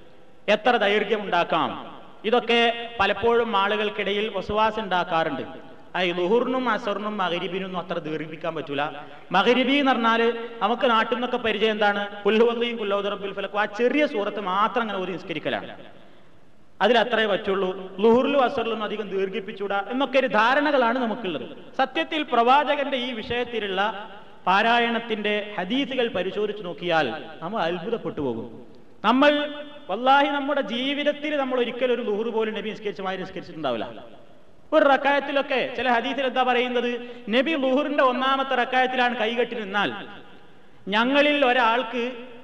എത്ര ദൈർഘ്യം ഉണ്ടാക്കാം ഇതൊക്കെ പലപ്പോഴും ആളുകൾക്കിടയിൽ വസുവാസം ഉണ്ടാക്കാറുണ്ട് ഈ ലുഹുറിനും അസറിനും മകരിബിനും അത്ര ദീർഘിപ്പിക്കാൻ പറ്റൂല മകരിബി എന്ന് പറഞ്ഞാല് നമുക്ക് നാട്ടിൽ നിന്നൊക്കെ പരിചയം എന്താണ് പുല്ലുവള്ളിയും കുല്ലൗദറബിൽ ഫലക്കും ആ ചെറിയ സൂറത്ത് മാത്രം അങ്ങനെ ഒരു നിസ്കരിക്കലാണ് അതിൽ അത്രേ പറ്റുള്ളൂ ലുഹുറിലും അസറിലും അധികം ദീർഘിപ്പിച്ചൂടാ എന്നൊക്കെ ഒരു ധാരണകളാണ് നമുക്കുള്ളത് സത്യത്തിൽ പ്രവാചകന്റെ ഈ വിഷയത്തിലുള്ള പാരായണത്തിന്റെ ഹദീസുകൾ പരിശോധിച്ച് നോക്കിയാൽ നമ്മൾ അത്ഭുതപ്പെട്ടു പോകും നമ്മൾ വല്ലാഹി നമ്മുടെ ജീവിതത്തിൽ നമ്മൾ ഒരിക്കലും ഒരു ലുഹുർ പോലും നബി നിസ്കരിച്ച മാതിരി നിസ്കരിച്ചിട്ടുണ്ടാവില്ല ഒരു റക്കായത്തിലൊക്കെ ചില ഹദീസിൽ എന്താ പറയുന്നത് നബി ലുഹുറിന്റെ ഒന്നാമത്തെ റക്കായത്തിലാണ് കൈകെട്ടി നിന്നാൽ ഞങ്ങളിൽ ഒരാൾക്ക്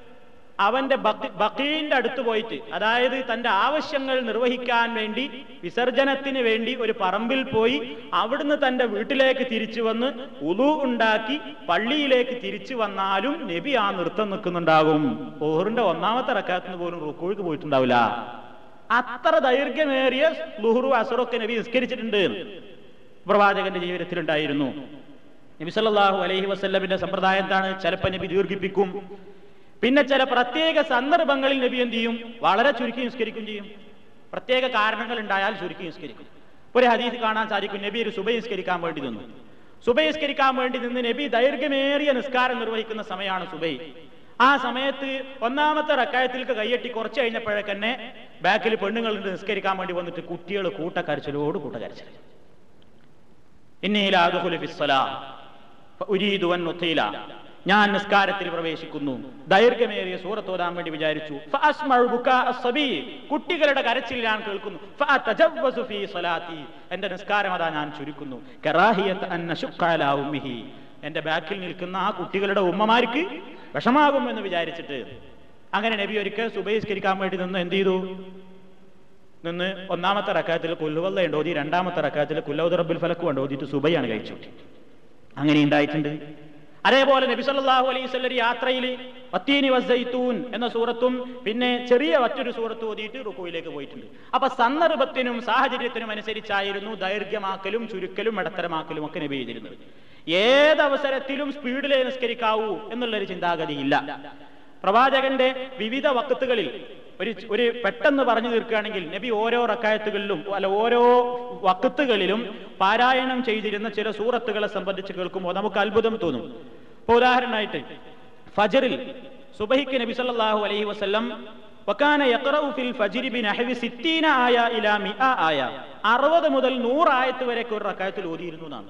അവന്റെ ബക്കീന്റെ അടുത്ത് പോയിട്ട് അതായത് തന്റെ ആവശ്യങ്ങൾ നിർവഹിക്കാൻ വേണ്ടി വിസർജനത്തിന് വേണ്ടി ഒരു പറമ്പിൽ പോയി അവിടുന്ന് തന്റെ വീട്ടിലേക്ക് തിരിച്ചു വന്ന് ഉലു ഉണ്ടാക്കി പള്ളിയിലേക്ക് തിരിച്ചു വന്നാലും നബി ആ നൃത്തം നിൽക്കുന്നുണ്ടാകും ഓഹറിന്റെ ഒന്നാമത്തെ റക്കാത്തിന് പോലും റുക്കോഴിക്ക് പോയിട്ടുണ്ടാവില്ല അത്ര ദൈർഘ്യമേറിയ ലുഹുറു അസുറൊക്കെ നബി നിസ്കരിച്ചിട്ടുണ്ട് പ്രവാചകന്റെ ജീവിതത്തിലുണ്ടായിരുന്നു നബി സല്ലല്ലാഹു അലൈഹി വസല്ലമിന്റെ സമ്പ്രദായം എന്താണ് ചിലപ്പോൾ നബി ദീർഘിപ്പിക്കും പിന്നെ ചില പ്രത്യേക സന്ദർഭങ്ങളിൽ നബി എന്ത് ചെയ്യും വളരെ ചുരുക്കി നിസ്കരിക്കും ചെയ്യും പ്രത്യേക കാരണങ്ങൾ ഉണ്ടായാൽ ചുരുക്കി നിസ്കരിക്കും ഒരു ഹദീസ് കാണാൻ സാധിക്കും നബി ഒരു സുബൈ നിസ്കരിക്കാൻ വേണ്ടി നിന്നു സുബൈ നിസ്കരിക്കാൻ വേണ്ടി നിന്ന് നബി ദൈർഘ്യമേറിയ നിസ്കാരം നിർവഹിക്കുന്ന സമയമാണ് സുബൈ ആ സമയത്ത് ഒന്നാമത്തെ റക്കായത്തിലേക്ക് കൈയെട്ടി കുറച്ച് കഴിഞ്ഞപ്പോഴേക്കന്നെ ബാക്കിൽ പെണ്ണുങ്ങളുണ്ട് നിസ്കരിക്കാൻ വേണ്ടി വന്നിട്ട് കുട്ടികൾ കൂട്ടക്കരച്ചിലോട് കൂട്ടക്കരച്ചിൽ ഞാൻ നിസ്കാരത്തിൽ പ്രവേശിക്കുന്നു ദൈർഘ്യമേറിയ സൂറത്ത് ഓതാൻ വേണ്ടി വിചാരിച്ചു ഫഅസ്മഉ ബുകാ അസ്സബി. കുട്ടികളുടെ കരച്ചിൽ ഞാൻ കേൾക്കുന്നു ഫഅതജവ്വസു ഫീ സ്വലാത്തി. എന്റെ നിസ്കാരം അതാ ഞാൻ ചുരുക്കുന്നു കറാഹിയത്ത് അൻ നശുഖ്ഖ അലാ ഉമ്മിഹി. എന്റെ ബാക്കിൽ നിൽക്കുന്ന ആ കുട്ടികളുടെ ഉമ്മമാർക്ക് വിഷമാകും എന്ന് വിചാരിച്ചിട്ട് അങ്ങനെ നബി ഒരിക്കൽ സുബഹിസ്കരിക്കാൻ വേണ്ടി നിന്ന് എന്ത് ചെയ്തു നിന്ന് ഒന്നാമത്തെ റക്കാത്തിൽ കുല്ലുവല്ലയുണ്ട് ഓതി രണ്ടാമത്തെ റക്കാത്തിൽ കുല്ലൗദ് റബ്ബിൽ ഫലക്ക് കൊണ്ട് ഓതിയിട്ട് സുബൈയാണ് കഴിച്ചു അങ്ങനെ ഉണ്ടായിട്ടുണ്ട് അതേപോലെ നബി സല്ലല്ലാഹു അലൈഹി വസല്ലം യാത്രയിൽ വത്തീനി വസ്സൈത്തൂൻ എന്ന സൂറത്തും പിന്നെ ചെറിയ മറ്റൊരു സൂറത്ത് ഓതിയിട്ട് റുക്കുവിലേക്ക് പോയിട്ടുണ്ട് അപ്പൊ സന്ദർഭത്തിനും സാഹചര്യത്തിനും അനുസരിച്ചായിരുന്നു ദൈർഘ്യമാക്കലും ചുരുക്കലും ഇടത്തരമാക്കലും ഒക്കെ നബി ചെയ്തിരുന്നത് ഏതവസരത്തിലും സ്പീഡിലേ നിസ്കരിക്കാവൂ എന്നുള്ളൊരു ചിന്താഗതിയില്ല പ്രവാചകന്റെ വിവിധ വക്കത്തുകളിൽ ഒരു ഒരു പെട്ടെന്ന് പറഞ്ഞു തീർക്കുകയാണെങ്കിൽ നബി ഓരോ റക്കായത്തുകളിലും അല്ല ഓരോ വക്കത്തുകളിലും പാരായണം ചെയ്തിരുന്ന ചില സൂറത്തുകളെ സംബന്ധിച്ച് കേൾക്കുമ്പോൾ നമുക്ക് അത്ഭുതം തോന്നും ഇപ്പൊ ഉദാഹരണമായിട്ട് ഫജറിൽ സുബഹിക്ക് നബി സല്ലല്ലാഹു അലൈഹി വസല്ലം വക്കാന യഖറഉ ഫിൽ ഫജ്രി ബിനഹവി 60 ആയ ഇലാ മിഅ ആയ 60 മുതൽ 100 ആയത്ത് വരെയൊക്കെ ഒരു റക്കായത്തിൽ ഓതിയിരുന്നു എന്നാണ്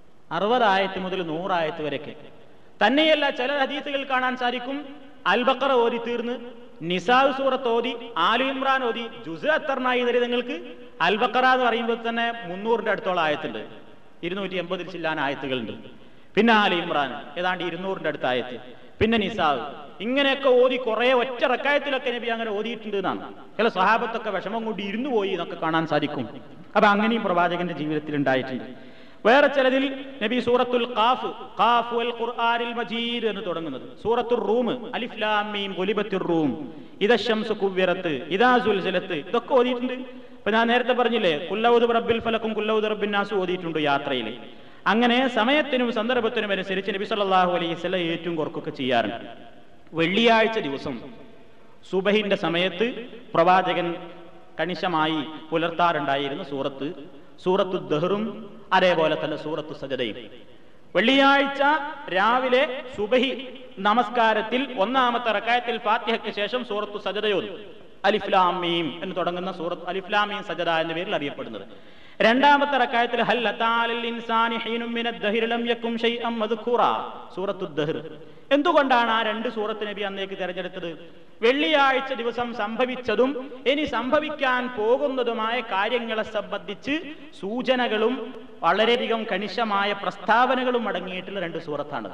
60 ആയത്ത് മുതൽ 100 ആയത്ത് വരെയൊക്കെ തന്നെയല്ല ചില ഹദീസുകൾ കാണാൻ സാധിക്കും അൽബക്കറ ഓതി തീർന്ന് നിസാവ് സൂറത്ത് ഓതി ആലു ഇമ്രാൻ ഓതി ജുസ് അത്തറിനായി നിങ്ങൾക്ക് അൽബക്കറ എന്ന് പറയുമ്പോൾ തന്നെ മുന്നൂറിന്റെ അടുത്തോളം ആയത്തുണ്ട് ഇരുന്നൂറ്റി എൺപതിൽ ചില്ലാൻ ആയത്തുകളുണ്ട് പിന്നെ ആലു ഇമ്രാൻ ഏതാണ്ട് ഇരുന്നൂറിന്റെ അടുത്ത ആയത്ത് പിന്നെ നിസാവ് ഇങ്ങനെയൊക്കെ ഓതി കുറെ ഒറ്റ റക്കായത്തിലൊക്കെ നബി അങ്ങനെ ഓതിയിട്ടുണ്ട് എന്നാണ് ചില സഹാബത്തൊക്കെ വിഷമം കൊണ്ട് ഇരുന്നു പോയി എന്നൊക്കെ കാണാൻ സാധിക്കും അപ്പൊ അങ്ങനെയും പ്രവാചകന്റെ ജീവിതത്തിൽ ഉണ്ടായിട്ടുണ്ട് വേറെ ചിലതിൽ നബി സൂറത്തുൽ ഖാഫ് ഖാഫ് വൽ ഖുർആനിൽ മജീദ് എന്ന് തുടങ്ങുന്നത് സൂറത്തുൽ റൂം അലിഫ് ലാം മീം ഗുലിബത്തുർ റൂം ഇദ ശംസു കുവ്വിറത്ത് ഇദാ സുൽസിലത്ത് ഇതൊക്കെ ഓതിയിട്ടുണ്ട് ഇപ്പൊ ഞാൻ നേരത്തെ പറഞ്ഞില്ലേ കുല്ലൗദ് റബ്ബിൽ ഫലക്കും കുല്ലൗദ് റബ്ബിൻ നാസ് ഓതിയിട്ടുണ്ട് യാത്രയിൽ അങ്ങനെ സമയത്തിനും സന്ദർഭത്തിനും അനുസരിച്ച് നബി സല്ലല്ലാഹു അലൈഹി വസല്ലം ഏറ്റവും കുറക്കൊക്കെ ചെയ്യാറുണ്ട് വെള്ളിയാഴ്ച ദിവസം സുബഹിന്റെ സമയത്ത് പ്രവാചകൻ കണിശമായി പുലർത്താറുണ്ടായിരുന്ന സൂറത്ത് സൂറത്തു ദഹറും അതേപോലെ തന്നെ സൂറത്തു സജദയും വെള്ളിയാഴ്ച രാവിലെ സുബഹി നമസ്കാരത്തിൽ ഒന്നാമത്തെ റക്കായത്തിൽ ഫാത്തിഹയ്ക്ക് ശേഷം സൂറത്തു സജദയോതും അലിഫ്ലാമീം എന്ന് തുടങ്ങുന്ന സൂറത്ത് അലിഫ്ലാമീം സജദ എന്ന പേരിൽ അറിയപ്പെടുന്നത് രണ്ടാമത്തെ റക്കായത്തിൽ ഹൽ അതാലിൽ ഇൻസാനി ഹീനും മിന ദഹിർ ലം യകും ശൈഅൻ മദ്ഖൂറ സൂറത്തു ദഹർ എന്തുകൊണ്ടാണ് ആ രണ്ട് സൂറത്ത് നബി അന്നേക്ക് തിരഞ്ഞെടുത്തത് വെള്ളിയാഴ്ച ദിവസം സംഭവിച്ചതും ഇനി സംഭവിക്കാൻ പോകുന്നതുമായ കാര്യങ്ങളെ സംബന്ധിച്ച് സൂചനകളും വളരെയധികം കണിശമായ പ്രസ്താവനകളും അടങ്ങിയിട്ടുള്ള രണ്ട് സൂറത്താണ്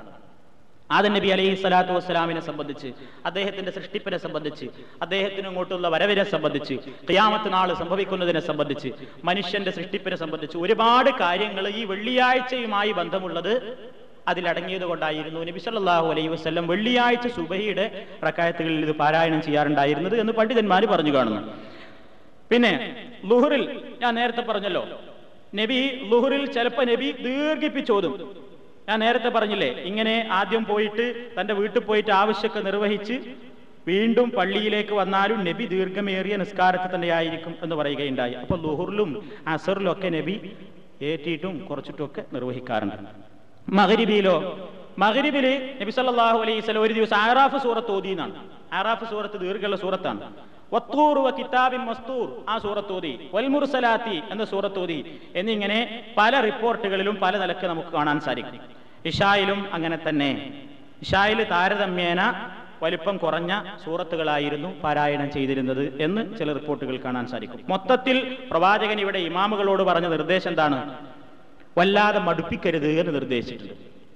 ആദൻ നബി അലൈഹി സ്വലാത്തു വസ്സലാമിനെ സംബന്ധിച്ച് അദ്ദേഹത്തിന്റെ സൃഷ്ടിപ്പിനെ സംബന്ധിച്ച് അദ്ദേഹത്തിന് ഇങ്ങോട്ടുള്ള വരവിനെ സംബന്ധിച്ച് ഖിയാമത്ത് നാൾ സംഭവിക്കുന്നതിനെ സംബന്ധിച്ച് മനുഷ്യന്റെ സൃഷ്ടിപ്പിനെ സംബന്ധിച്ച് ഒരുപാട് കാര്യങ്ങൾ ഈ വെള്ളിയാഴ്ചയുമായി ബന്ധമുള്ളത് അതിലടങ്ങിയത് കൊണ്ടായിരുന്നു നബി സല്ലല്ലാഹു അലൈഹി വസല്ലം വെള്ളിയാഴ്ച സുബഹിയുടെ റക്കായത്തുകളിൽ ഇത് പാരായണം ചെയ്യാറുണ്ടായിരുന്നത് എന്ന് പണ്ഡിതന്മാർ പറഞ്ഞു കാണുന്നു പിന്നെ ലുഹറിൽ ഞാൻ നേരത്തെ പറഞ്ഞല്ലോ നബി ലുഹറിൽ ചിലപ്പോ നബി ദീർഘിപ്പിച്ചോതും ഞാൻ നേരത്തെ പറഞ്ഞില്ലേ ഇങ്ങനെ ആദ്യം പോയിട്ട് തന്റെ വീട്ടിൽ പോയിട്ട് ആവശ്യമൊക്കെ നിർവഹിച്ച് വീണ്ടും പള്ളിയിലേക്ക് വന്നാലും നബി ദീർഘമേറിയ നിസ്കാരത്തിൽ തന്നെയായിരിക്കും എന്ന് പറയുകയുണ്ടായി അപ്പൊ ലുഹറിലും അസറിലും ഒക്കെ നബി ഏറ്റിയിട്ടും കുറച്ചിട്ടും ഒക്കെ നിർവഹിക്കാറുണ്ട് മകരിബിയിലോ മകരിബില് നബി സല്ലല്ലാഹു അലൈഹി വസല്ലം ഒരു ദിവസം ആറാഫ് സൂറത്ത് ഓതി എന്നാണ് ആറാഫ് സൂറത്ത് ദീർഘമുള്ള സൂറത്താണ് വത്തൂർ വ കിതാബിൻ മസ്തൂർ ആ സൂറത്ത് ഓതി വൽമുർസലാത്തി എന്ന സൂറത്ത് ഓതി എന്നിങ്ങനെ പല റിപ്പോർട്ടുകളിലും പല നിലക്ക് നമുക്ക് കാണാൻ സാധിക്കും ഇഷായിലും അങ്ങനെ തന്നെ ഇഷായിൽ താരതമ്യേന വലിപ്പം കുറഞ്ഞ സൂറത്തുകളായിരുന്നു പാരായണം ചെയ്തിരുന്നത് എന്ന് ചില റിപ്പോർട്ടുകൾ കാണാൻ സാധിക്കും മൊത്തത്തിൽ പ്രവാചകൻ ഇവിടെ ഇമാമുകളോട് പറഞ്ഞ നിർദ്ദേശം എന്താണ് വല്ലാതെ മടുപ്പിക്കരുത് എന്ന് നിർദ്ദേശിച്ചിട്ടുണ്ട്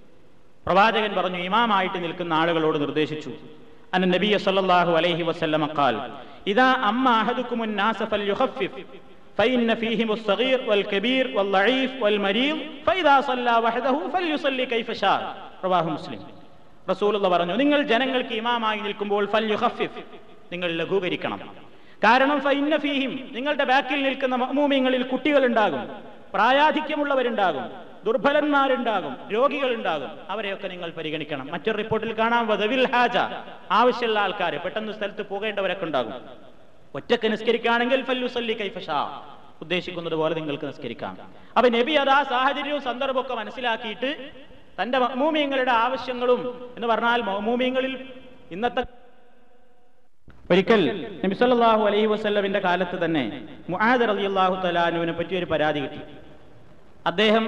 പ്രവാചകൻ പറഞ്ഞു ഇമാമായിട്ട് നിൽക്കുന്ന ആളുകളോട് നിർദ്ദേശിച്ചു അന്ന നബി സല്ലല്ലാഹു അലൈഹി വസല്ലമ ഖാൽ ഇദാ അമ്മ അഹദുക്കും الناس فليخفف فإن فيهم الصغير والكبير والضعيف والمريض فإذا صلى وحده فليصلي كيف شاء رواه مسلم റസൂലുള്ള പറഞ്ഞു നിങ്ങൾ ജനങ്ങൾക്ക് ഇമാമായി നിൽക്കുമ്പോൾ ഫൽയുഖഫിഫ് നിങ്ങൾ ലഘൂകരിക്കണം കാരണം ഫൈന്ന ഫീഹിം നിങ്ങളുടെ ബാക്കിൽ നിൽക്കുന്ന മഅ്മൂമിങ്ങളിൽ കുട്ടികളുണ്ടാകും പ്രായാധിക്യമുള്ളവരുണ്ടാകും ദുർബലന്മാരുണ്ടാകും രോഗികളുണ്ടാകും അവരെയൊക്കെ നിങ്ങൾ പരിഗണിക്കണം മറ്റൊരു റിപ്പോർട്ടിൽ കാണാം വധവിൽ ഹാജ ആവശ്യമുള്ള ആൾക്കാർ പെട്ടെന്ന് സ്ഥലത്ത് പോകേണ്ടവരൊക്കെ ഉണ്ടാകും ഒറ്റക്ക് നിസ്കരിക്കുകയാണെങ്കിൽ ഫല്ലുസല്ലി കൈഫഷാ ഉദ്ദേശിക്കുന്നത് പോലെ നിങ്ങൾക്ക് നിസ്കരിക്കാം അപ്പൊ നബി അത് ആ സാഹചര്യവും സന്ദർഭമൊക്കെ മനസ്സിലാക്കിയിട്ട് തന്റെ മൗമൂമിയങ്ങളുടെ ആവശ്യങ്ങളും എന്ന് പറഞ്ഞാൽ മൗമൂമിയങ്ങളിൽ ഇന്നത്തെ ഒരിക്കൽ നബി സല്ലല്ലാഹു അലൈഹി വസല്ലമിന്റെ കാലത്ത് തന്നെ മുആദ് റളിയല്ലാഹു തലാനുവിനെ പറ്റി ഒരു പരാതി കിട്ടി അദ്ദേഹം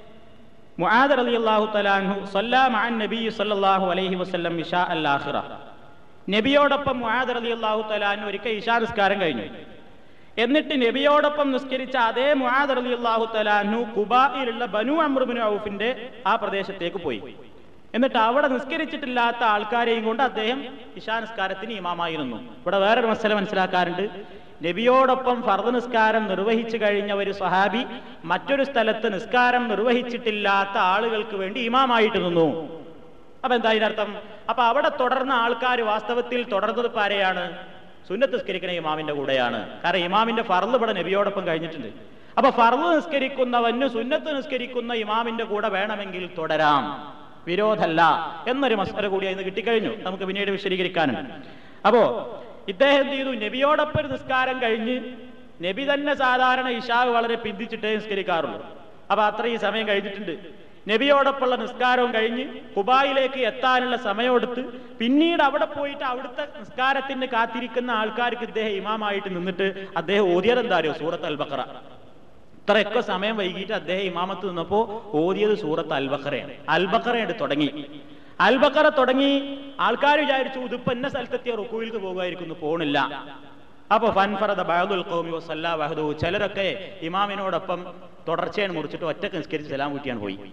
മുആദ് റളിയല്ലാഹു തലാൻഹു സല്ലാ മഅൻ നബി സല്ലല്ലാഹു അലൈഹി വസല്ലം ഇശാ അൽ ആഖിറ നബിയോടൊപ്പം മുആദ് റളിയല്ലാഹു തലാൻഹു ഒരിക്കൽ ഇശാ നിസ്കാരം കഴിഞ്ഞു എന്നിട്ട് നബിയോടൊപ്പം നിസ്കരിച്ച അതേ മുആദ് റളിയല്ലാഹു തലാൻഹു കുബായിലുള്ള ബനു അമ്ർ ബിൻ ഔഫിന്റെ ആ പ്രദേശത്തേക്ക് പോയി എന്നിട്ട് അവിടെ നിസ്കരിച്ചിട്ടില്ലാത്ത ആൾക്കാരെയും കൊണ്ട് അദ്ദേഹം ഇശാ നിസ്കാരത്തിന് ഇമാമായിരുന്നു ഇവിടെ വേറൊരു മസല മനസ്സിലാക്കാറുണ്ട് നബിയോടൊപ്പം ഫർദ് നിസ്കാരം നിർവഹിച്ചു കഴിഞ്ഞ ഒരു സ്വഹാബി മറ്റൊരു സ്ഥലത്ത് നിസ്കാരം നിർവഹിച്ചിട്ടില്ലാത്ത ആളുകൾക്ക് വേണ്ടി ഇമാമായിട്ട് നിന്നു അപ്പൊ എന്താ ഇതിനർത്ഥം അപ്പൊ അവിടെ തുടർന്ന ആൾക്കാർ വാസ്തവത്തിൽ തുടർന്നത് ഇപ്പൊ ആരെയാണ് സുന്നത്ത് നിസ്കരിക്കുന്ന ഇമാമിന്റെ കൂടെയാണ് കാരണം ഇമാമിന്റെ ഫർദ് ഇവിടെ നബിയോടൊപ്പം കഴിഞ്ഞിട്ടുണ്ട് അപ്പൊ ഫർദ് നിസ്കരിക്കുന്നവന് സുന്നത്ത് നിസ്കരിക്കുന്ന ഇമാമിന്റെ കൂടെ വേണമെങ്കിൽ തുടരാം വിരോധമല്ല എന്നൊരു മസല കൂടി അതിന് കിട്ടിക്കഴിഞ്ഞു നമുക്ക് പിന്നീട് വിശദീകരിക്കാനുണ്ട് അപ്പോ ഇദ്ദേഹം എന്ത് ചെയ്തു നബിയോടൊപ്പം ഒരു നിസ്കാരം കഴിഞ്ഞ് നബി തന്നെ സാധാരണ ഇഷാവ് വളരെ പിന്തിച്ചിട്ടേ നിസ്കരിക്കാറുള്ളൂ അപ്പൊ അത്രയും സമയം കഴിഞ്ഞിട്ടുണ്ട് നബിയോടൊപ്പമുള്ള നിസ്കാരവും കഴിഞ്ഞ് കുബായിലേക്ക് എത്താനുള്ള സമയമെടുത്ത് പിന്നീട് അവിടെ പോയിട്ട് അവിടുത്തെ നിസ്കാരത്തിന് കാത്തിരിക്കുന്ന ആൾക്കാർക്ക് ഇദ്ദേഹം ഇമാമായിട്ട് നിന്നിട്ട് അദ്ദേഹം ഓതിയത് എന്താരോ സൂറത്ത് അൽബക്കറ ഇത്രയൊക്കെ സമയം വൈകിട്ട് അദ്ദേഹം ഇമാമത്ത് നിന്നപ്പോ ഓതിയത് സൂറത്ത് അൽബക്കറയാണ് അൽബക്കറയാണ് തുടങ്ങി അൽബക്കറ തുടങ്ങി ആൾക്കാർ വിചാരിച്ചു ഇതിപ്പോ എന്നെ സ്ഥലത്തെത്തിയ റുക്കുവിൽക്ക് പോകുമായിരിക്കുന്നു പോണില്ല അപ്പൊ ഫൻഫറദ ബഅദുൽ ഖൗമി വസല്ലാ വഹദു ചിലരൊക്കെ ഇമാമിനോടൊപ്പം തുടർച്ചയാണ് മുറിച്ചിട്ട് ഒറ്റക്ക് നിസ്കരിച്ച് സലാം കൂട്ടിയാണ് പോയി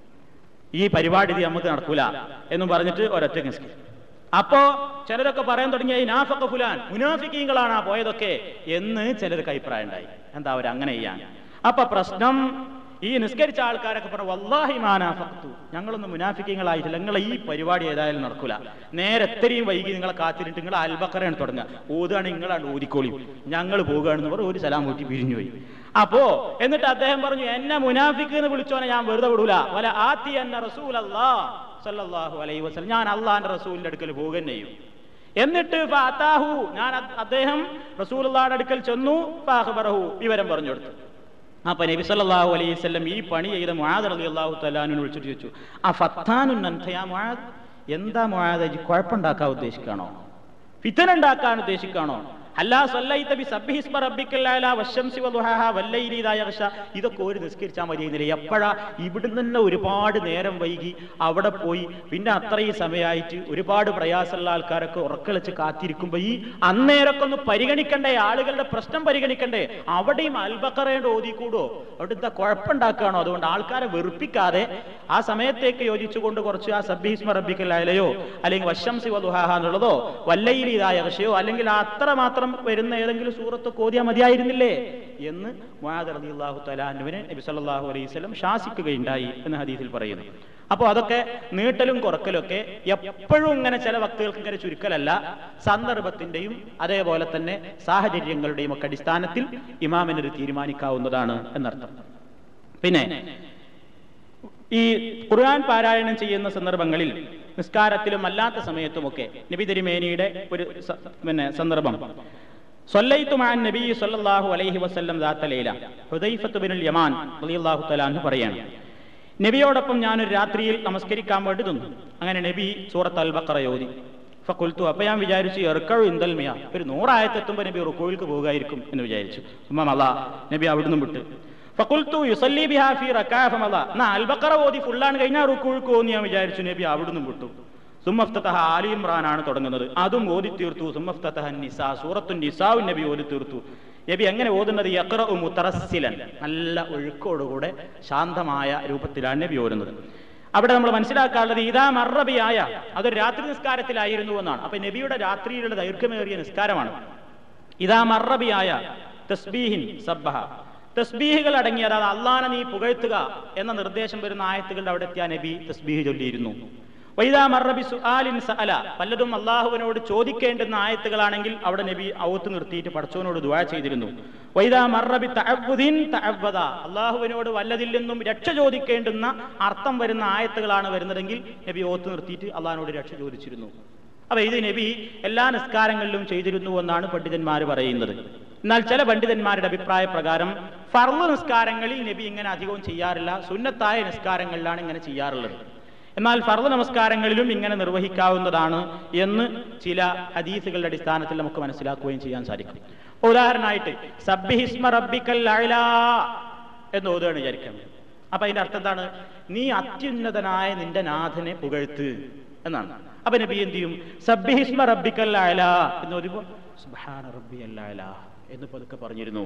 ഈ പരിപാടി ഇത് നമുക്ക് നടക്കൂല എന്നും പറഞ്ഞിട്ട് ഒരൊറ്റ നിസ്കരിച്ചു അപ്പോ ചിലരൊക്കെ പറയാൻ തുടങ്ങിയ ഈ നാഫക്ക ഫുലാൻ മുനാഫിക്കീങ്ങളാണ് ആ പോയതൊക്കെ എന്ന് ചിലർക്ക് അഭിപ്രായം ഉണ്ടായി എന്താ അവർ അങ്ങനെ ചെയ്യാൻ അപ്പൊ പ്രശ്നം ഈ നിസ്കരിച്ച ആൾക്കാരൊക്കെ പറഞ്ഞു വല്ലാഹി മാനാഫത്തു ഞങ്ങളൊന്നും മുനാഫിക്കങ്ങളായിട്ടില്ല നിങ്ങളെ ഈ പരിപാടി ഏതായാലും നടക്കൂല നേരെ എത്രയും വൈകി നിങ്ങളെ കാത്തിരിട്ട് നിങ്ങൾ അൽബക്കറയാണ് തുടങ്ങുക ഓതാണ് നിങ്ങളാണ് ഊതിക്കോളിയും ഞങ്ങൾ പോകുകയാണെന്ന് പറഞ്ഞ് ഒരു സലാം കൂട്ടി പിരിഞ്ഞു പോയി അപ്പോ എന്നിട്ട് അദ്ദേഹം പറഞ്ഞു എന്നെ മുനാഫിക്ക് എന്ന് വിളിച്ചോനെ ഞാൻ വെറുതെ വിടൂല വല ആത്തി എന്ന റസൂൽ സല്ലല്ലാഹു അലൈഹി വസല്ലം ഞാൻ അള്ളാന്റെ റസൂലിന്റെ അടുക്കൽ പോകുകയും ചെയ്യും എന്നിട്ട് ഫഅതാഹു ഞാൻ അ- അദ്ദേഹം റസൂലുള്ളാഹിന്റെ അടുക്കൽ ചെന്നു ഫഅഖബറഹു വിവരം പറഞ്ഞു കൊടുത്തു അപ്പൊ നബി സല്ലല്ലാഹു അലൈഹി വസല്ലം ഈ പണി ചെയ്ത മുആദ് റളിയല്ലാഹു തആലാനെ വിളിച്ചിട്ട് ചോദിച്ചു ആ ഫത്താനുൻ അൻത യാ മുആദ് എന്താ മുആദ് ഇജ്ജ് കുഴപ്പമുണ്ടാക്കാൻ ഉദ്ദേശിക്കാണോ ഫിത്തന ഉണ്ടാക്കാൻ ഉദ്ദേശിക്കാണോ അല്ലാ സല്ലൈത ബി സബ്ബിഹി ഇസ്മ റബ്ബിക്കൽ അഅല വശംസി വദുഹാഹ വല്ലൈലി ഇദാ യഗ്ഷ ഇതൊക്കെ ഒരു നിസ്കരിച്ചാൽ മതിയെന്നില്ല എപ്പോഴാ ഇവിടുന്ന് തന്നെ ഒരുപാട് നേരം വൈകി അവിടെ പോയി പിന്നെ അത്രയും സമയമായിട്ട് ഒരുപാട് പ്രയാസമുള്ള ആൾക്കാരൊക്കെ ഉറക്കളിച്ച് കാത്തിരിക്കുമ്പോ ഈ അന്നേരൊക്കെ ഒന്ന് പരിഗണിക്കണ്ടേ ആളുകളുടെ പ്രശ്നം പരിഗണിക്കണ്ടേ അവിടെയും അൽബക്കറേണ്ട ഓതിക്കൂടോ അവിടെ എന്താ കുഴപ്പമുണ്ടാക്കുകയാണോ അതുകൊണ്ട് ആൾക്കാരെ വെറുപ്പിക്കാതെ ആ സമയത്തേക്ക് യോജിച്ചുകൊണ്ട് കുറച്ച് ആ സബ്ബീസ്മ റബ്ബിക്കൽ അയലയോ അല്ലെങ്കിൽ വശംസി വധുഹാഹ എന്നുള്ളതോ വല്ലയിലി ഇതായ കഷയോ അല്ലെങ്കിൽ ആ അത്ര മാത്രം വരുന്ന ഏതെങ്കിലും സൂറത്ത് കോതിയാ മതിയായിരുന്നില്ലേ എന്ന് മുആദ് റളിയല്ലാഹു തആലാനുവിനെ നബി സല്ലല്ലാഹു അലൈഹി വസല്ലം ശാസിക്കുകയുണ്ടായി എന്ന് ഹദീസിൽ പറയുന്നു അപ്പോൾ അതൊക്കെ നീട്ടലും കുറക്കലും ഒക്കെ എപ്പോഴും ഇങ്ങനെ ചില വക്തുകൾക്ക് ഇങ്ങനെ ചുരുക്കലല്ല സന്ദർഭത്തിന്റെയും അതേപോലെ തന്നെ സാഹചര്യങ്ങളുടെയും ഒക്കെ അടിസ്ഥാനത്തിൽ ഇമാമിനൊരു തീരുമാനിക്കാവുന്നതാണ് എന്നർത്ഥം പിന്നെ ഈ ഖുർആൻ പാരായണം ചെയ്യുന്ന സന്ദർഭങ്ങളിൽ നിസ്കാരത്തിലും അല്ലാത്ത സമയത്തുമൊക്കെ നബി തിരുമേനിയുടെ ഒരു സ- പിന്നെ സന്ദർഭം സൊല്ലൈത്തുമാൻ നബി സല്ലല്ലാഹു അലൈഹി വസല്ലം ദാത്ത ലൈല ഹുദൈഫത്ത് ബിനുൽ യമാൻ റളിയല്ലാഹു തആല അൻഹു പറയാണ് നബിയോടൊപ്പം ഞാനൊരു രാത്രിയിൽ നമസ്കരിക്കാൻ വേണ്ടി നിന്നു അങ്ങനെ നബി സൂറത്ത് അൽ ബഖറ ഓതി ഫഖുൽത്തു അപ്പൊ ഞാൻ വിചാരിച്ചു എർക്കഴു ഇന്ദൽ മിയ ഒരു നൂറായത്തെത്തുമ്പോൾ നബി റുക്കോയിൽക്ക് പോകുമായിരിക്കും എന്ന് വിചാരിച്ചു ഉമ്മ മല നബി അവിടുന്ന് വിട്ട് ഫഖുൽത്തു യുസല്ലി ബിഹാ ഫി റക്അ ഫമദ എന്നാ അൽ ബഖറ ഓതി ഫുള്ളാണ് കഴിഞ്ഞാൽ റുക്കോയിൽക്ക് പോകുന്നു ഞാൻ വിചാരിച്ചു നബി അവിടുന്ന് വിട്ടു സുമ്മഫ്തഹ ആലി ഇമ്രാനാണ് തുടങ്ങുന്നത് അതും ഓതി തീർത്തു സുമ്മഫ്തഹ നിസാ സൂറത്തു നിസാവ് നബി ഓതി തീർത്തു നബി എങ്ങനെ ഓതുന്നത് യഖ്റഉ മുതറസ്സിലൻ നല്ല ഒഴുക്കോടുകൂടെ ശാന്തമായ രൂപത്തിലാണ് നബി ഓതുന്നത് അവിടെ നമ്മൾ മനസ്സിലാക്കാനുള്ളത് ഇതാ മറബിയായ അതൊരു രാത്രി നിസ്കാരത്തിലായിരുന്നു എന്നാണ് അപ്പൊ നബിയുടെ രാത്രിയിലുള്ള ദൈർഘ്യമേറിയ നിസ്കാരമാണ് ഇതാ മറബിയായ തസ്ബീഹിൻ സബ്ബഹ തസ്ബീഹുകൾ അടങ്ങിയ അതായത് അള്ളാനെ നീ പുകഴ്ത്തുക എന്ന നിർദ്ദേശം വരുന്ന ആയത്തുകളുടെ അവിടെ എത്തിയ നബി തസ്ബീഹ് ചൊല്ലിയിരുന്നു വൈദാ മറബി സുആലിൻ സഅല പലതും അള്ളാഹുവിനോട് ചോദിക്കേണ്ടുന്ന ആയത്തുകളാണെങ്കിൽ അവിടെ നബി ഔത്ത് നിർത്തിയിട്ട് പടച്ചവനോട് ദുആ ചെയ്തിരുന്നു വൈദാ മറബി തഅവ്വുദിൻ തഅവ്വദ അള്ളാഹുവിനോട് വല്ലതിൽ നിന്നും രക്ഷ ചോദിക്കേണ്ടുന്ന അർത്ഥം വരുന്ന ആയത്തുകളാണ് വരുന്നതെങ്കിൽ നബി ഓത്ത് നിർത്തിയിട്ട് അള്ളാഹിനോട് രക്ഷ ചോദിച്ചിരുന്നു അപ്പൊ ഇത് നബി എല്ലാ നിസ്കാരങ്ങളിലും ചെയ്തിരുന്നു എന്നാണ് പണ്ഡിതന്മാർ പറയുന്നത് എന്നാൽ ചില പണ്ഡിതന്മാരുടെ അഭിപ്രായ പ്രകാരം ഫർള് നിസ്കാരങ്ങളിൽ നബി ഇങ്ങനെ അധികവും ചെയ്യാറില്ല സുന്നത്തായ നിസ്കാരങ്ങളിലാണ് ഇങ്ങനെ ചെയ്യാറുള്ളത് എന്നാൽ ഫർദ് നമസ്കാരങ്ങളിലും ഇങ്ങനെ നിർവഹിക്കാവുന്നതാണ് എന്ന് ചില ഹദീസുകളുടെ അടിസ്ഥാനത്തിൽ നമുക്ക് മനസ്സിലാക്കുകയും ചെയ്യാൻ സാധിക്കും ഉദാഹരണമായിട്ട് സബ്ബിഹിസ്മ റബ്ബിക്കൽ അഅ്ലാ എന്ന് ഓതുകയാണ് വിചാരിക്കാം അപ്പൊ അതിന്റെ അർത്ഥം എന്താണ് നീ അത്യുന്നതനായ നിന്റെ നാഥനെ പുകഴ്ത്ത് എന്നാണ് അപ്പൊ നബി എന്ത് ചെയ്യും സബ്ബിഹിസ്മ റബ്ബിക്കൽ അഅ്ലാ എന്ന് ഓതുമ്പോ സുബ്ഹാന റബ്ബിയൽ അഅ്ലാ എന്ന് പതുക്കെ പറഞ്ഞിരുന്നു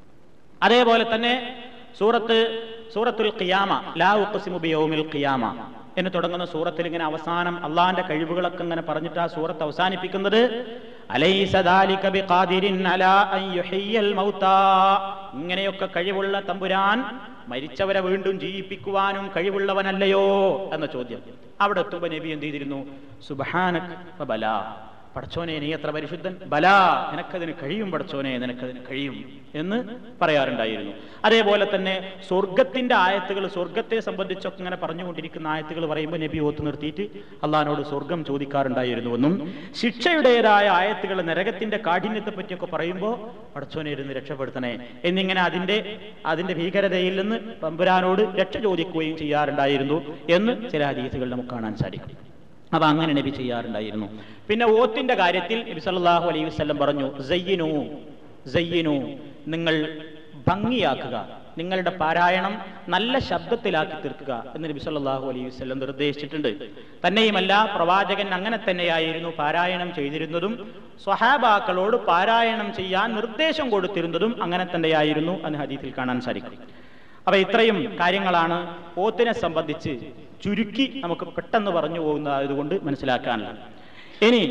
അതേപോലെ തന്നെ സൂറത്ത് സൂറത്തുൽ ഖിയാമ ലാ ഉഖ്സിമു ബിയൗമിൽ ഖിയാമ എന്ന് തുടങ്ങുന്ന സൂറത്തിൽ ഇങ്ങനെ അവസാനം അള്ളാഹിന്റെ കഴിവുകളൊക്കെ ഇങ്ങനെ പറഞ്ഞിട്ട് ആ സൂറത്ത് അവസാനിപ്പിക്കുന്നത് അലൈസ ദാലിക ബിഖാദിരിൻ അലാ അൻ യുഹയ്യൽ മൗതാ ഇങ്ങനെയൊക്കെ കഴിവുള്ള തമ്പുരാൻ മരിച്ചവരെ വീണ്ടും ജീവിപ്പിക്കുവാനും കഴിവുള്ളവനല്ലയോ എന്ന ചോദ്യം അവിടെ എത്തുമ്പോ നബി എന്ത് ചെയ്തിരുന്നു സുബ്ഹാനക് ബലാ പടച്ചോനെ നീ എത്ര പരിശുദ്ധൻ ബലാ നിനക്കതിന് കഴിയും പടച്ചോനെ നിനക്കതിന് കഴിയും എന്ന് പറയാറുണ്ടായിരുന്നു അതേപോലെ തന്നെ സ്വർഗത്തിന്റെ ആയത്തുകൾ സ്വർഗത്തെ സംബന്ധിച്ചൊക്കെ ഇങ്ങനെ പറഞ്ഞുകൊണ്ടിരിക്കുന്ന ആയത്തുകൾ പറയുമ്പോൾ നബി ഓത്ത് നിർത്തിയിട്ട് അള്ളഹാനോട് സ്വർഗം ചോദിക്കാറുണ്ടായിരുന്നുവെന്നും ശിക്ഷയുടേതായ ആയത്തുകൾ നരകത്തിന്റെ കാഠിന്യത്തെ പറ്റിയൊക്കെ പറയുമ്പോൾ പടച്ചോനെ ഇരുന്ന് രക്ഷപ്പെടുത്തണേ എന്നിങ്ങനെ അതിന്റെ അതിന്റെ ഭീകരതയിൽ നിന്ന് പമ്പുരാനോട് രക്ഷ ചോദിക്കുകയും ചെയ്യാറുണ്ടായിരുന്നു എന്ന് ചില ഹദീസുകൾ നമുക്ക് കാണാൻ സാധിക്കും അപ്പൊ അങ്ങനെ നബി ചെയ്യാറുണ്ടായിരുന്നു പിന്നെ ഓത്തിന്റെ കാര്യത്തിൽ നബി സല്ലല്ലാഹു അലൈഹി വസല്ലം പറഞ്ഞു സയ്യിനു സയ്യിനു നിങ്ങൾ ഭംഗിയാക്കുക നിങ്ങളുടെ പാരായണം നല്ല ശബ്ദത്തിലാക്കി തീർക്കുക എന്ന് നബി സല്ലല്ലാഹു അലൈഹി വസല്ലം നിർദ്ദേശിച്ചിട്ടുണ്ട് തന്നെയുമല്ല പ്രവാചകൻ അങ്ങനെ തന്നെയായിരുന്നു പാരായണം ചെയ്തിരുന്നതും സ്വഹാബാക്കളോട് പാരായണം ചെയ്യാൻ നിർദ്ദേശം കൊടുത്തിരുന്നതും അങ്ങനെ തന്നെയായിരുന്നു എന്ന് ഹദീസിൽ കാണാൻ സാധിക്കും അപ്പൊ ഇത്രയും കാര്യങ്ങളാണ് ഓത്തിനെ സംബന്ധിച്ച് ചുരുക്കി നമുക്ക് പെട്ടെന്ന് പറഞ്ഞു പോകുന്നതായതുകൊണ്ട് മനസ്സിലാക്കാനുള്ളത് ഇനി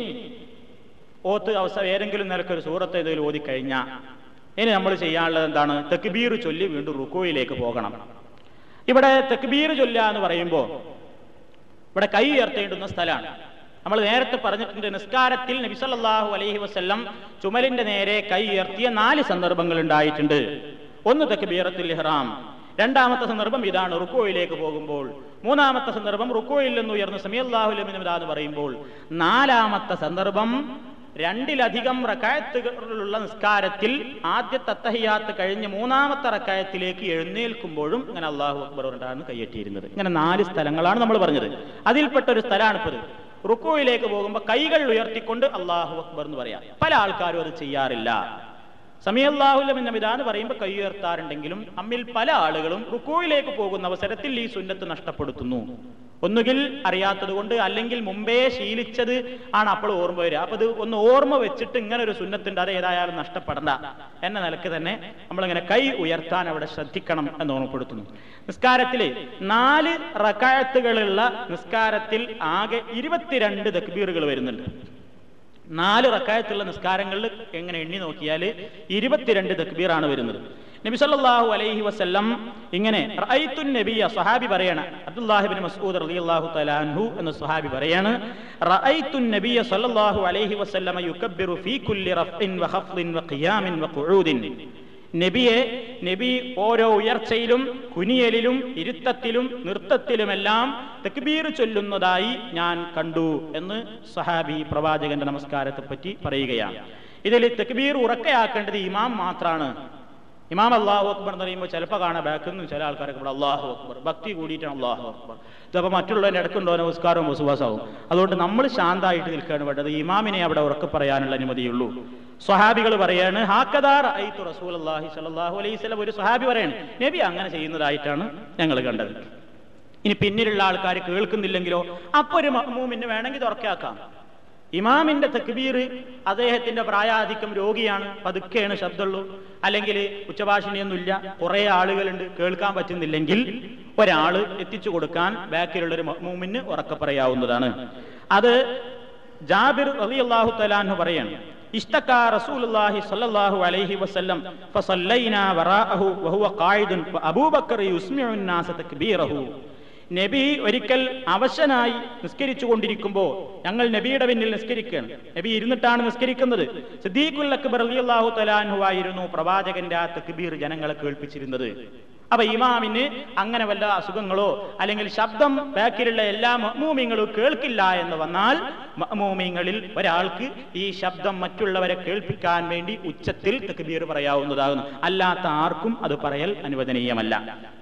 ഓത്ത് അവസ്ഥ ഏതെങ്കിലും നിലക്കൊരു സൂറത്ത് ഏതെങ്കിലും ഓതിക്കഴിഞ്ഞാൽ ഇനി നമ്മൾ ചെയ്യാനുള്ളത് എന്താണ് തെക്കുബീർ ചൊല്ലി വീണ്ടും റുക്കോയിലേക്ക് പോകണം ഇവിടെ തെക്കുബീർ ചൊല്ല എന്ന് പറയുമ്പോൾ ഇവിടെ കൈ ഉയർത്തേണ്ടുന്ന സ്ഥലമാണ് നമ്മൾ നേരത്തെ പറഞ്ഞിട്ടുണ്ട് നിസ്കാരത്തിൽ നബിസല്ലാഹു അലൈഹി വസ്ല്ലം ചുമലിന്റെ നേരെ കൈ ഉയർത്തിയ നാല് സന്ദർഭങ്ങൾ ഉണ്ടായിട്ടുണ്ട് ഒന്ന് തെക്കുബീറത്തിൽ ഇഹ്റാം രണ്ടാമത്തെ സന്ദർഭം ഇതാണ് റുക്കോയിലേക്ക് പോകുമ്പോൾ മൂന്നാമത്തെ സന്ദർഭം റുക്കോയിൽ നിന്ന് ഉയർന്ന സമയല്ലാഹുലമിനിമിത എന്ന് പറയുമ്പോൾ നാലാമത്തെ സന്ദർഭം രണ്ടിലധികം റക്കായത്തുകളുള്ള നിസ്കാരത്തിൽ ആദ്യത്തെ അത്തഹിയാത്ത് കഴിഞ്ഞ് മൂന്നാമത്തെ റക്കായത്തിലേക്ക് എഴുന്നേൽക്കുമ്പോഴും ഇങ്ങനെ അള്ളാഹു അക്ബർ കൊണ്ടാണ് കൈയെട്ടിയിരുന്നത് ഇങ്ങനെ നാല് സ്ഥലങ്ങളാണ് നമ്മൾ പറഞ്ഞത് അതിൽപ്പെട്ട ഒരു സ്ഥലമാണ് ഇപ്പത് റുക്കോയിലേക്ക് പോകുമ്പോൾ കൈകൾ ഉയർത്തിക്കൊണ്ട് അള്ളാഹു അക്ബർ എന്ന് പറയാം പല ആൾക്കാരും അത് ചെയ്യാറില്ല സമയല്ലാഹുലമിന്നമിത എന്ന് പറയുമ്പോൾ കൈ ഉയർത്താറുണ്ടെങ്കിലും നമ്മിൽ പല ആളുകളും റുക്കോയിലേക്ക് പോകുന്ന അവസരത്തിൽ ഈ സുന്നത്ത് നഷ്ടപ്പെടുത്തുന്നു ഒന്നുകിൽ അറിയാത്തത് കൊണ്ട് അല്ലെങ്കിൽ മുമ്പേ ശീലിച്ചത് ആണ് അപ്പോൾ ഓർമ്മ വരിക അപ്പൊ ഇത് ഒന്ന് ഓർമ്മ വെച്ചിട്ട് ഇങ്ങനെ ഒരു സുന്നത്തുണ്ട് അത് ഏതായാലും നഷ്ടപ്പെടണ്ട എന്ന നിലക്ക് തന്നെ നമ്മളിങ്ങനെ കൈ ഉയർത്താൻ അവിടെ ശ്രദ്ധിക്കണം എന്ന് ഓർമ്മപ്പെടുത്തുന്നു നിസ്കാരത്തിൽ നാല് റക്കായത്തുകളുള്ള നിസ്കാരത്തിൽ ആകെ ഇരുപത്തിരണ്ട് തക്ബീറുകൾ വരുന്നുണ്ട് നാല് റക്കായത്തുള്ള നിസ്കാരങ്ങളിൽ എങ്ങനെ എണ്ണി നോക്കിയാൽ ഇരുപത്തിരണ്ട് തക്ബീറാണ് വരുന്നത് നബി സല്ലല്ലാഹു അലൈഹി വസല്ലം ഇങ്ങനെ റഅയ്തു നബിയ സ്വഹാബി പറയാണ് അബ്ദുല്ലാഹിബ്നു മസ്ഊദ് റളിയല്ലാഹു തആല അൻഹു എന്ന സ്വഹാബി പറയാണ് റഅയ്തു നബിയ സല്ലല്ലാഹു അലൈഹി വസല്ലം യുകബ്ബിറു ഫീ കുല്ലി റഫ്ഇൻ വ ഖഫ്ദിൻ വ ഖിയാമിൻ വ ഖുഊദിൻ നബിയെ നബി ഓരോ ഉയർച്ചയിലും കുനിയലിലും ഇരുത്തത്തിലും നൃത്തത്തിലുമെല്ലാം തക്ബീർ ചൊല്ലുന്നതായി ഞാൻ കണ്ടു എന്ന് സഹാബി പ്രവാചകന്റെ നമസ്കാരത്തെ പറ്റി പറയുകയാണ് ഇതിൽ തക്ബീർ ഉറക്കയാക്കേണ്ടത് ഇമാം മാത്രമാണ് ഇമാം അള്ളാഹു അക്ബർ എന്ന് പറയുമ്പോൾ ചിലപ്പോൾ കാണാൻ ബാക്കിൽ നിന്നും ചില ആൾക്കാരൊക്കെ ഇവിടെ അള്ളാഹു അക്ബർ ഭക്തി കൂടിയിട്ടാണ് അള്ളാഹു അക്ബർ ഇതപ്പോൾ മറ്റുള്ളവരുടെ ഇടക്കുണ്ടോ നമസ്കാരവും വസുവാസവും അതുകൊണ്ട് നമ്മൾ ശാന്തമായിട്ട് നിൽക്കുകയാണ് വേണ്ടത് ഇമാമിനെ അവിടെ ഉറക്കെ പറയാനുള്ള അനുമതിയുള്ളൂ സ്വഹാബികൾ പറയാണ് ഹാക്കദാർ ഐത്തു റസൂൽ അള്ളാഹി സലാഹു അലൈഹി സ്വലം ഒരു സ്വഹാബി പറയാണ് നബി അങ്ങനെ ചെയ്യുന്നതായിട്ടാണ് ഞങ്ങൾ കണ്ടത് ഇനി പിന്നിലുള്ള ആൾക്കാർ കേൾക്കുന്നില്ലെങ്കിലോ അപ്പൊ ഒരു മൂമിന് വേണമെങ്കിൽ തുറക്കാക്കാം ഇമാമിന്റെ തക്ബീർ അദ്ദേഹത്തിന്റെ പ്രായാധിക്യം രോഗിയാണ് പതുക്കെയാണ് ശബ്ദമുള്ളൂ അല്ലെങ്കിൽ ഉച്ചഭാഷണിയൊന്നുമില്ല കുറെ ആളുകളുണ്ട് കേൾക്കാൻ പറ്റുന്നില്ലെങ്കിൽ ഒരാള് എത്തിച്ചു കൊടുക്കാൻ ബാക്കിലുള്ള ഒരു മൂമിന് ഉറക്കെ പറയാവുന്നതാണ് അത് ജാബിർ റളിയല്ലാഹു തആല പറയാണ് اشتكى رسول الله صلى الله عليه وسلم فصلينا وراءه وهو قاعد وابو بكر يسمع الناس تكبيره നബി ഒരിക്കൽ അവശനായി നിസ്കരിച്ചു കൊണ്ടിരിക്കുമ്പോൾ ഞങ്ങൾ നബിയുടെ പിന്നിൽ നിസ്കരിക്കുകയാണ് നബി ഇരുന്നിട്ടാണ് നിസ്കരിക്കുന്നത് സിദ്ദീഖുൽ അക്ബർ റളിയല്ലാഹു തലാൻഹു ആയിരുന്നു പ്രവാചകന്റെ ആ തക്ബീർ ജനങ്ങളെ കേൾപ്പിച്ചിരുന്നത് അപ്പൊ ഇമാമിന് അങ്ങനെ വല്ല അസുഖങ്ങളോ അല്ലെങ്കിൽ ശബ്ദം ബാക്കിലുള്ള എല്ലാ മഹ്മൂമിങ്ങളും കേൾക്കില്ല എന്ന് വന്നാൽ മഹ്മൂമിങ്ങളിൽ ഒരാൾക്ക് ഈ ശബ്ദം മറ്റുള്ളവരെ കേൾപ്പിക്കാൻ വേണ്ടി ഉച്ചത്തിൽ തക്ബീർ പറയാവുന്നതാകുന്നു അല്ലാത്ത ആർക്കും അത് പറയൽ അനുവദനീയമല്ല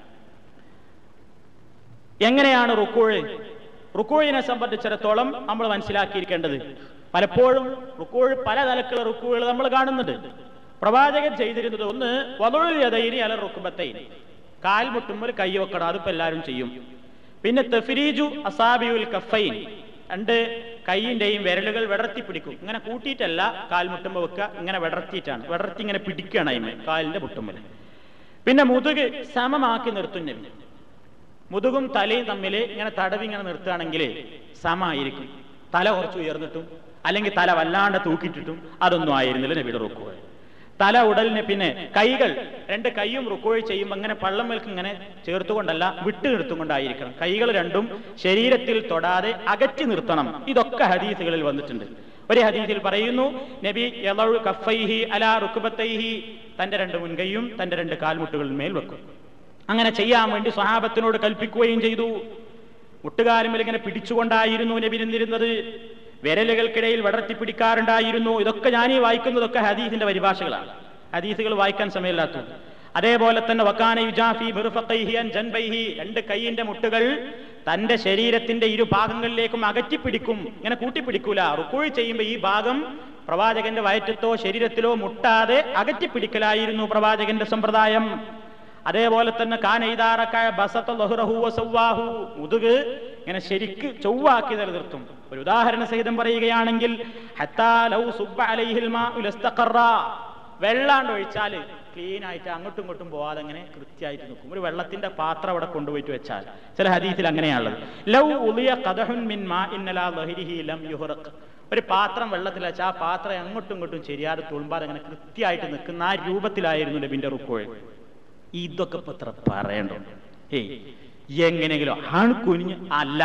എങ്ങനെയാണ് റുക്കോഴ് റുക്കോഴിനെ സംബന്ധിച്ചിടത്തോളം നമ്മൾ മനസ്സിലാക്കിയിരിക്കേണ്ടത് പലപ്പോഴും റുക്കോഴ് പല തലക്കുള്ള റുക്കുകൾ നമ്മൾ കാണുന്നുണ്ട് പ്രവാചകൻ ചെയ്തിരുന്നത് ഒന്ന് വതൊഴിൽ യഥൈനി അല റുക്കുബത്തൈൻ കാൽ മുട്ടുമ്പോൾ കൈ വെക്കണം അതിപ്പോ എല്ലാവരും ചെയ്യും പിന്നെ തെഫിരീജു അസാബിയുൽ കഫൈൻ രണ്ട് കൈയിന്റെയും വിരലുകൾ വിടർത്തി പിടിക്കും ഇങ്ങനെ കൂട്ടിയിട്ടല്ല കാൽ മുട്ടുമ്പോൾ വെക്കുക ഇങ്ങനെ വിടർത്തിയിട്ടാണ് വിടർത്തി ഇങ്ങനെ പിടിക്കുകയാണ് അതിന് കാലിന്റെ മുട്ടുമ്പോൾ പിന്നെ മുതുക് സമമാക്കി നിർത്തും നബി മുതുകും തലയും തമ്മിൽ ഇങ്ങനെ തടവി ഇങ്ങനെ നിർത്തുകയാണെങ്കിൽ സമമായിരിക്കും തല കുറച്ച് ഉയർന്നിട്ടും അല്ലെങ്കിൽ തല വല്ലാണ്ട് തൂക്കിയിട്ടിട്ടും അതൊന്നും ആയിരുന്നില്ല നബിയുടെ റുക്കുകൾ തല ഉടലിന് പിന്നെ കൈകൾ രണ്ട് കൈയും റുക്കോഴി ചെയ്യുമ്പോൾ അങ്ങനെ പള്ളം മേൽക്ക് ഇങ്ങനെ ചേർത്തുകൊണ്ടല്ല വിട്ടു നിർത്തുകൊണ്ടായിരിക്കണം കൈകൾ രണ്ടും ശരീരത്തിൽ തൊടാതെ അകറ്റി നിർത്തണം ഇതൊക്കെ ഹദീസുകളിൽ വന്നിട്ടുണ്ട് ഒരു ഹദീസിൽ പറയുന്നു നബി യളഉ കഫൈഹി അലാ റുക്ബത്തൈഹി തന്റെ രണ്ട് മുൻകൈയും തന്റെ രണ്ട് കാൽമുട്ടുകളിൽ മേൽ വെക്കും അങ്ങനെ ചെയ്യാൻ വേണ്ടി സ്വഹാബത്തിനോട് കൽപ്പിക്കുകയും ചെയ്തു മുട്ടുകാലുമേൽ ഇങ്ങനെ പിടിച്ചുകൊണ്ടായിരുന്നു നബി നിന്നിരുന്നത് വിരലുകൾക്കിടയിൽ വടർത്തി പിടിക്കാറുണ്ടായിരുന്നു ഇതൊക്കെ ഞാൻ ഈ വായിക്കുന്നതൊക്കെ ഹദീസിന്റെ പരിഭാഷകളാണ് ഹദീസുകൾ വായിക്കാൻ സമയമില്ലാത്തത് അതേപോലെ തന്നെ വക്കാന യുജാഫി മിർഫഖൈഹി അൻ ജൻബൈഹി രണ്ട് കൈയിന്റെ മുട്ടുകൾ തന്റെ ശരീരത്തിന്റെ ഇരു ഭാഗങ്ങളിലേക്കും അകറ്റിപ്പിടിക്കും ഇങ്ങനെ കൂട്ടിപ്പിടിക്കൂല റുക്കുഴി ചെയ്യുമ്പോൾ ഈ ഭാഗം പ്രവാചകന്റെ വയറ്റത്തോ ശരീരത്തിലോ മുട്ടാതെ അകറ്റിപ്പിടിക്കലായിരുന്നു പ്രവാചകന്റെ സമ്പ്രദായം അതേപോലെ തന്നെ കാനൈതാറക്കായ ബസത്ത ലഹുറഹു വസവ്വാഹു മുതുക് ഇങ്ങനെ ശരിക്ക് ചൊവ്വാക്കി നിലനിർത്തും ഒരു ഉദാഹരണ സഹിതം പറയുകയാണെങ്കിൽ ഹത്താ ലൗ സുബ്ബ അലൈഹിൽ മാഉ ലസ്തഖറ വെള്ളാണ്ട് ഒഴിച്ചാല് ക്ലീൻ ആയിട്ട് അങ്ങോട്ടും ഇങ്ങോട്ടും പോവാതെ അങ്ങനെ കൃത്യമായിട്ട് നിൽക്കും ഒരു വെള്ളത്തിന്റെ പാത്രം അവിടെ കൊണ്ടുപോയിട്ട് വെച്ചാൽ ചില ഹദീസിൽ അങ്ങനെയാണുള്ളത് ലൗ ഉളിയ കദഹുൻ മിൻ മാ ഇന്നലാ ലഹരിഹി ലം യുഹ്റഖ് ഒരു പാത്രം വെള്ളത്തിൽ വെച്ചാൽ ആ പാത്രം അങ്ങോട്ടും ഇങ്ങോട്ടും ശരിയാതെ തുളുമ്പാതെ അങ്ങനെ കൃത്യമായിട്ട് നിൽക്കുന്ന ആ രൂപത്തിലായിരുന്നു നബിന്റെ റുക്കോഴ് ഇതൊക്കെ ഇപ്പൊ എത്ര പറയണ്ടോ ഏയ് എങ്ങനെയെങ്കിലും ആണ് കുനിഞ്ഞ് അല്ല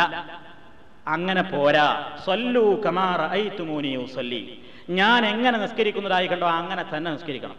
അങ്ങനെ പോരാ സല്ലു കമാറ ഐത്തുമൂനി സല്ലി ഞാൻ എങ്ങനെ നിസ്കരിക്കുന്നതായി കണ്ടോ അങ്ങനെ തന്നെ നിസ്കരിക്കണം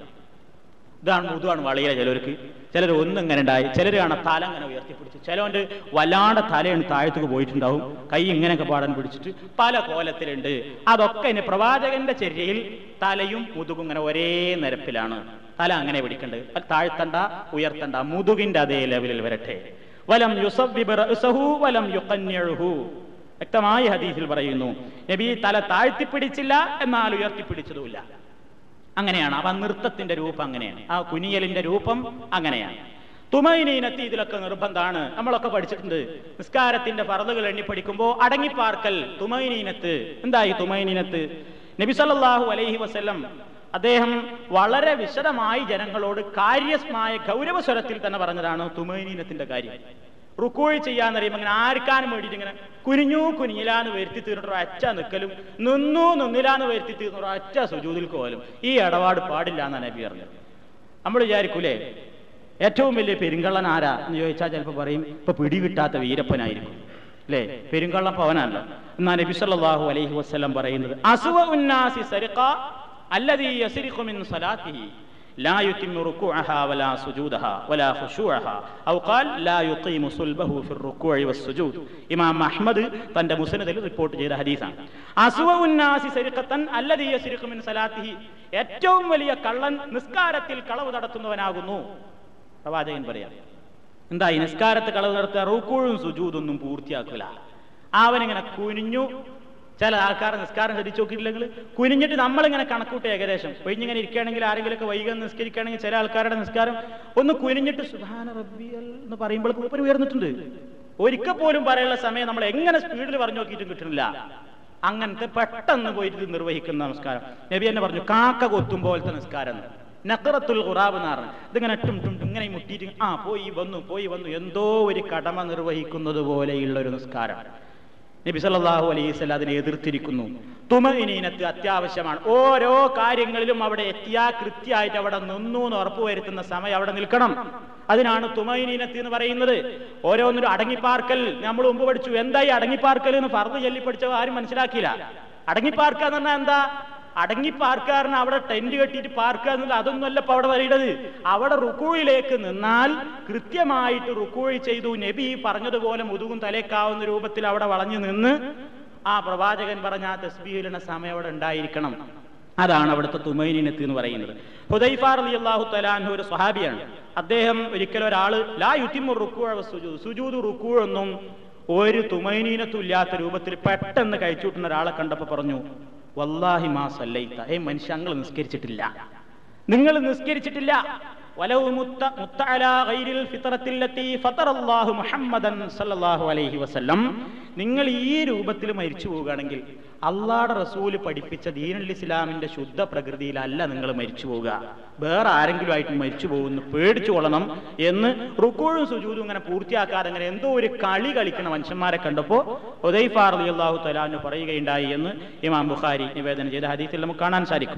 ഇതാണ് മുതുവാണ് വളയിലെ ചിലർക്ക് ചിലർ ഒന്നും ഇങ്ങനെ ഉണ്ടായി ചിലർ കാണാൻ തല ഇങ്ങനെ ഉയർത്തിപ്പിടിച്ചു ചിലവന്റെ വല്ലാണ്ട് തലയാണ് താഴത്തേക്ക് പോയിട്ടുണ്ടാവും കൈ ഇങ്ങനെയൊക്കെ പാടാൻ പിടിച്ചിട്ട് പല കോലത്തിലുണ്ട് അതൊക്കെ ഇനി പ്രവാചകന്റെ ചര്യയിൽ തലയും മുതുകും ഇങ്ങനെ ഒരേ നിരപ്പിലാണ് തല അങ്ങനെ പിടിക്കേണ്ടത് അത് താഴ്ത്തണ്ട ഉയർത്തണ്ട മുതുകിന്റെ അതേ ലെവലിൽ വരട്ടെ വലം യുസവ്വിബ് റഅ്സഹു വലം യുഖന്നിഉഹു വ്യക്തമായ ഹദീസിൽ പറയുന്നു നബി തല താഴ്ത്തിപ്പിടിച്ചില്ല എന്നാൽ ഉയർത്തിപ്പിടിച്ചതുമില്ല അങ്ങനെയാണ് അവ നൃത്തത്തിന്റെ രൂപം അങ്ങനെയാണ് ആ കുനിയലിന്റെ രൂപം അങ്ങനെയാണ് തുമൈനീനത്തി ഇതിലൊക്കെ നിർബന്ധമാണ് നമ്മളൊക്കെ പഠിച്ചിട്ടുണ്ട് നിസ്കാരത്തിന്റെ ഫറലുകൾ എണ്ണി പഠിക്കുമ്പോൾ അടങ്ങിപ്പാർക്കൽ തുമൈനീനത്ത് എന്തായി തുമൈനീനത്ത് നബി സല്ലല്ലാഹു അലൈഹി വസല്ലം അദ്ദേഹം വളരെ വിശദമായി ജനങ്ങളോട് കാര്യസ്മായ ഗൗരവസ്വരത്തിൽ തന്നെ പറഞ്ഞതാണ് തുമൈനീനത്തിന്റെ കാര്യം റുക്കോഴി ചെയ്യാന്ന് പറയുമ്പോൾ ഇങ്ങനെ ആർക്കാനും വേണ്ടിയിട്ട് ഇങ്ങനെ കുനിഞ്ഞു കുനിഞ്ഞിലാന്ന് വരുത്തി തീർന്നിട്ട് അറ്റ നിൽക്കലും നിന്നു നിന്നിലാന്ന് വരുത്തി തീർന്നിട്ട് അറ്റ സുജൂതിൽ കോലും ഈ ഇടപാട് പാടില്ല എന്നാണ് നബി പറഞ്ഞത് നമ്മൾ വിചാരിക്കൂലേ ഏറ്റവും വലിയ പെരുങ്കള്ളൻ ആരാ എന്ന് ചോദിച്ചാൽ ചിലപ്പോൾ പറയും ഇപ്പൊ പിടികിട്ടാത്ത വീരപ്പനായിരിക്കും അല്ലേ പെരുങ്കള്ളം പവനല്ല എന്നാ നബി സല്ലല്ലാഹു അലൈഹി വസല്ലം പറയുന്നത് അസുവ ഉന്നാസി സരിഖ അല്ലദീ യസ്രിഖു മിൻ സലാത്തിഹി لا يتم ركوعها ولا سجودها ولا خشوعها أو قال لا يقيم صلبه في الركوع والسجود ഇമാം അഹ്മദ് തന്റെ മുസ്നദിൽ റിപ്പോർട്ട് ചെയ്ത ഹദീസാണ് അസുവ ഉന്നാസി സരിഖത്തൻ അല്ലദീ യസ്രിഖു മിൻ സലാത്തിഹി ഏറ്റവും വലിയ കള്ളൻ നിസ്കാരത്തിൽ കളവ് നടത്തുന്നവനാകുന്നു പ്രവാചകൻ പറയാം എന്താ ഈ നിസ്കാരത്ത് കളവ് നടത്തുക റൂക്കൂഴും സുജൂതൊന്നും പൂർത്തിയാക്കില്ല അവനിങ്ങനെ കുനിഞ്ഞു ചില ആൾക്കാർ നിസ്കാരം ശ്രദ്ധിച്ചു നോക്കിയില്ലെങ്കിൽ കുനിഞ്ഞിട്ട് നമ്മളിങ്ങനെ കണക്കൂട്ടി ഏകദേശം ഒഴിഞ്ഞിങ്ങനെ ഇരിക്കുകയാണെങ്കിൽ ആരെങ്കിലുമൊക്കെ വൈകാൻ നിസ്കരിക്കുകയാണെങ്കിൽ ചില ആൾക്കാരുടെ നിസ്കാരം ഒന്ന് കുനിഞ്ഞിട്ട് സുഹാന റബ്ബിയൽ എന്ന് പറയുമ്പോൾ മൂപ്പര് ഉയർന്നിട്ടുണ്ട് ഒരിക്കൽ പോലും പറയാനുള്ള സമയം നമ്മൾ എങ്ങനെ സ്പീഡിൽ പറഞ്ഞു നോക്കിയിട്ടും കിട്ടുന്നില്ല അങ്ങനത്തെ പെട്ടെന്ന് പോയിട്ട് ഇത് നിർവഹിക്കുന്ന നമസ്കാരം നബി എന്നെ പറഞ്ഞു കാക്ക കൊത്തും പോലത്തെ നിസ്കാരം എന്ന്. നഖറത്തുൽ ഖുറാബ് എന്ന് പറഞ്ഞു ഇതിങ്ങനെ ടും ടും ടും ഇങ്ങനെ മുട്ടിയിട്ട് ആ പോയി വന്നു പോയി വന്നു എന്തോ ഒരു കടമ നിർവഹിക്കുന്നത് പോലെയുള്ള ഒരു നിസ്കാരം നബി സല്ലല്ലാഹു അലൈഹി വസല്ലം അതിനെ എതിർത്തിരിക്കുന്നു തുമഇനീനത്ത് അത്യാവശ്യമാണ് ഓരോ കാര്യങ്ങളിലും അവിടെ എത്തിയാ കൃത്യമായിട്ട് അവിടെ നിന്നു എന്ന് ഉറപ്പുവരുത്തുന്ന സമയം അവിടെ നിൽക്കണം അതിനാണ് തുമൈനീനത്ത് എന്ന് പറയുന്നത് ഓരോന്നിനും അടങ്ങിപ്പാർക്കൽ നമ്മൾ മുമ്പ് പഠിച്ചു എന്തായി അടങ്ങിപ്പാർക്കൽ എന്ന് ഫർദ് ചൊല്ലി പഠിച്ചവ ആരും മനസ്സിലാക്കിയില്ല അടങ്ങിപ്പാർക്കുക എന്ന് പറഞ്ഞാൽ എന്താ അടങ്ങിപ്പാർക്കാരന് അവിടെ ടെന്റ് കെട്ടിയിട്ട് പാർക്കുക എന്നുള്ള അതൊന്നുമല്ല ഇപ്പൊ അവിടെ പറയുന്നത് അവിടെ റുക്കൂയിലേക്ക് നിന്നാൽ കൃത്യമായിട്ട് റുക്കൂഴി ചെയ്തു നബി പറഞ്ഞതുപോലെ മുതുകും തലേക്കാവുന്ന രൂപത്തിൽ അവിടെ വളഞ്ഞു നിന്ന് ആ പ്രവാചകൻ പറഞ്ഞ ആ തസ്ബീഹിലിന സമയം അവിടെ ഉണ്ടായിരിക്കണം അതാണ് അവിടുത്തെ തുമൈനിനത്ത് എന്ന് പറയുന്നത് ഹുദൈഫാർ അലി അള്ളാഹു തലാൻഹു ഒരു സ്വഹാബിയാണ് അദ്ദേഹം ഒരിക്കലും ഒരാള് ലാ യുത്തിമു റുക്കൂഴ സുജൂദ് സുജൂദ് റുക്കൂഴൊന്നും ഒരു തുമൈനീനത്തും ഇല്ലാത്ത രൂപത്തിൽ പെട്ടെന്ന് കഴിച്ചുകൂട്ടുന്ന ഒരാളെ കണ്ടപ്പോ പറഞ്ഞു വല്ലാഹി മാ സല്ലൈത്ത ഏ മനുഷ്യ നിങ്ങൾ നിസ്കരിച്ചിട്ടില്ല നിങ്ങൾ നിസ്കരിച്ചിട്ടില്ല വലവ് മുത്ത മുത്ത അലാ ഗൈരിൽ ഫിത്രത്തില്ലത്തി ഫതറല്ലാഹു മുഹമ്മദൻ സല്ലല്ലാഹു അലൈഹി വസല്ലം നിങ്ങൾ ഈ രൂപത്തിൽ മരിച്ചു പോവുകയാണെങ്കിൽ അള്ളാഹുടെ റസൂല് പഠിപ്പിച്ച ദീനുൽ ഇസ്ലാമിന്റെ ശുദ്ധ പ്രകൃതിയിലല്ല നിങ്ങൾ മരിച്ചു പോവുക വേറെ ആരെങ്കിലും ആയിട്ട് മരിച്ചു പോകുന്നു പേടിച്ചു കൊള്ളണം എന്ന് റുക്കോഴും സുജൂതും ഇങ്ങനെ പൂർത്തിയാക്കാതെ അങ്ങനെ എന്തോ ഒരു കളി കളിക്കുന്ന മനുഷ്യന്മാരെ കണ്ടപ്പോ ഉദയ്ഫാർ അലി അള്ളാഹു തലാന്ന് പറയുകയുണ്ടായി എന്ന് ഇമാം ബുഖാരി നിവേദനം ചെയ്ത ഹദീസിൽ നമുക്ക് കാണാൻ സാധിക്കും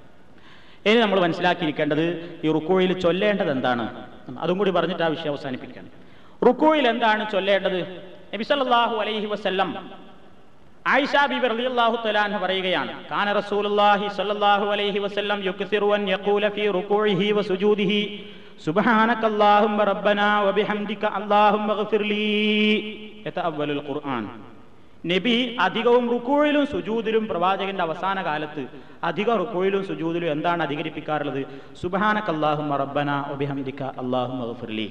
ഇനി നമ്മൾ മനസ്സിലാക്കിയിരിക്കേണ്ടത് ഈ റുക്കോയിൽ ചൊല്ലേണ്ടത് എന്താണ് അതും കൂടി പറഞ്ഞിട്ട് ആ വിഷയം അവസാനിപ്പിക്കണം റുക്കോയിൽ എന്താണ് ചൊല്ലേണ്ടത് നബി സല്ലല്ലാഹു അലൈഹി വസല്ലം ആയിഷ ബിബി റളിയല്ലാഹു തആല പറയുകയാണ് കാന റസൂലുള്ളാഹി സ്വല്ലല്ലാഹു അലൈഹി വസല്ലം യുക്സിറു അൻ യഖൂല ഫീ റുകൂഇഹി വസുജൂദിഹി സുബ്ഹാനകല്ലാഹുമ്മ റബ്ബനാ വബിഹംദിക അല്ലാഹുമ്മ ഗ്ഫിർ ലീ യതഅവ്വലുൽ ഖുർആൻ നബി അധികവും റുക്കോയിലും സുജൂദിലും പ്രവാചകന്റെ അവസാന കാലത്ത് അധിക റുക്കോയിലും സുജൂദിലും എന്താണ് അധികരിപ്പിക്കാറുള്ളത് സുബ്ഹാനകല്ലാഹുമ്മ റബ്ബനാ വബിഹംദിക അല്ലാഹുമ്മ ഗ്ഫിർ ലീ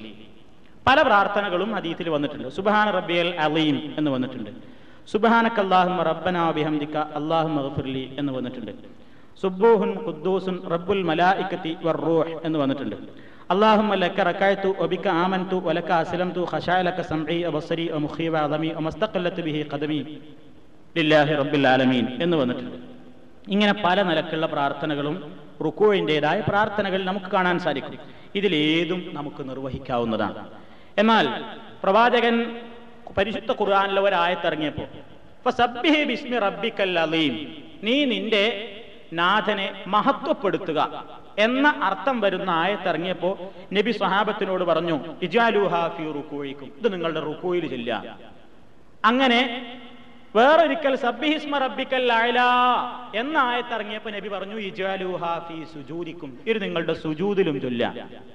പല പ്രാർത്ഥനകളും ഹദീസിൽ വന്നിട്ടുണ്ട് സുബ്ഹാന റബ്ബിയൽ അലീം എന്ന് വന്നിട്ടുണ്ട് സുബ്ഹാനക അല്ലാഹുമ്മ റബ്ബനാ ബിഹംദിക അല്ലാഹുമ്മ ഗഫിർലി എന്ന് വന്നിട്ടുണ്ട് സുബ്ബൂഹുൻ ഖുദ്ദൂസുൻ റബ്ബുൽ മലായികത്തി വറൂഹ് എന്ന് വന്നിട്ടുണ്ട് അല്ലാഹുമ്മ ലക റകഅതു വബിക ആമൻതു വലക അസ്ലംതു ഖശാലക സംഈ വബസരി വമുഖി വഅദമി വമസ്തഖല്ലതു ബിഹി ഖദമി ലില്ലാഹി റബ്ബിൽ ആലമീൻ എന്ന് വന്നിട്ടുണ്ട് ഇങ്ങനെ പല നിലക്കുള്ള പ്രാർത്ഥനകളും റുക്കുവിൻ്റെതായ പ്രാർത്ഥനകൾ നമുക്ക് കാണാൻ സാധിക്കും ഇതിലേതും നമുക്ക് നിർവഹിക്കാവുന്നതാണ് എന്നാൽ പ്രവാചകൻ പരിശുദ്ധ ഖുർആാനിലെ ഒരായത്തിറങ്ങിയപ്പോ ഫസബ്ബിഹി ബിസ്മി റബ്ബിക്കൽ അലീം നീ നിന്റെ നാഥനെ മഹത്വപ്പെടുത്തുക എന്ന അർത്ഥം വരുന്ന ആയത്തിറങ്ങിയപ്പോ നബി സ്വഹാബത്തിനോട് പറഞ്ഞു ഇജാലുഹാ ഫി റുക്കോയിക്കും ഇത് നിങ്ങളുടെ റുക്കോയിൽ ചെല്ലുക അങ്ങനെ വേറൊരിക്കൽ സബ്ബിഹിസ്മ റബ്ബിക്കൽ അയല എന്ന ആയത്തിറങ്ങിയപ്പോ നബി പറഞ്ഞു ഇജാലുഹാ ഫി സുജൂദിക്കും ഇത് നിങ്ങളുടെ സുജൂദിലും ചൊല്ല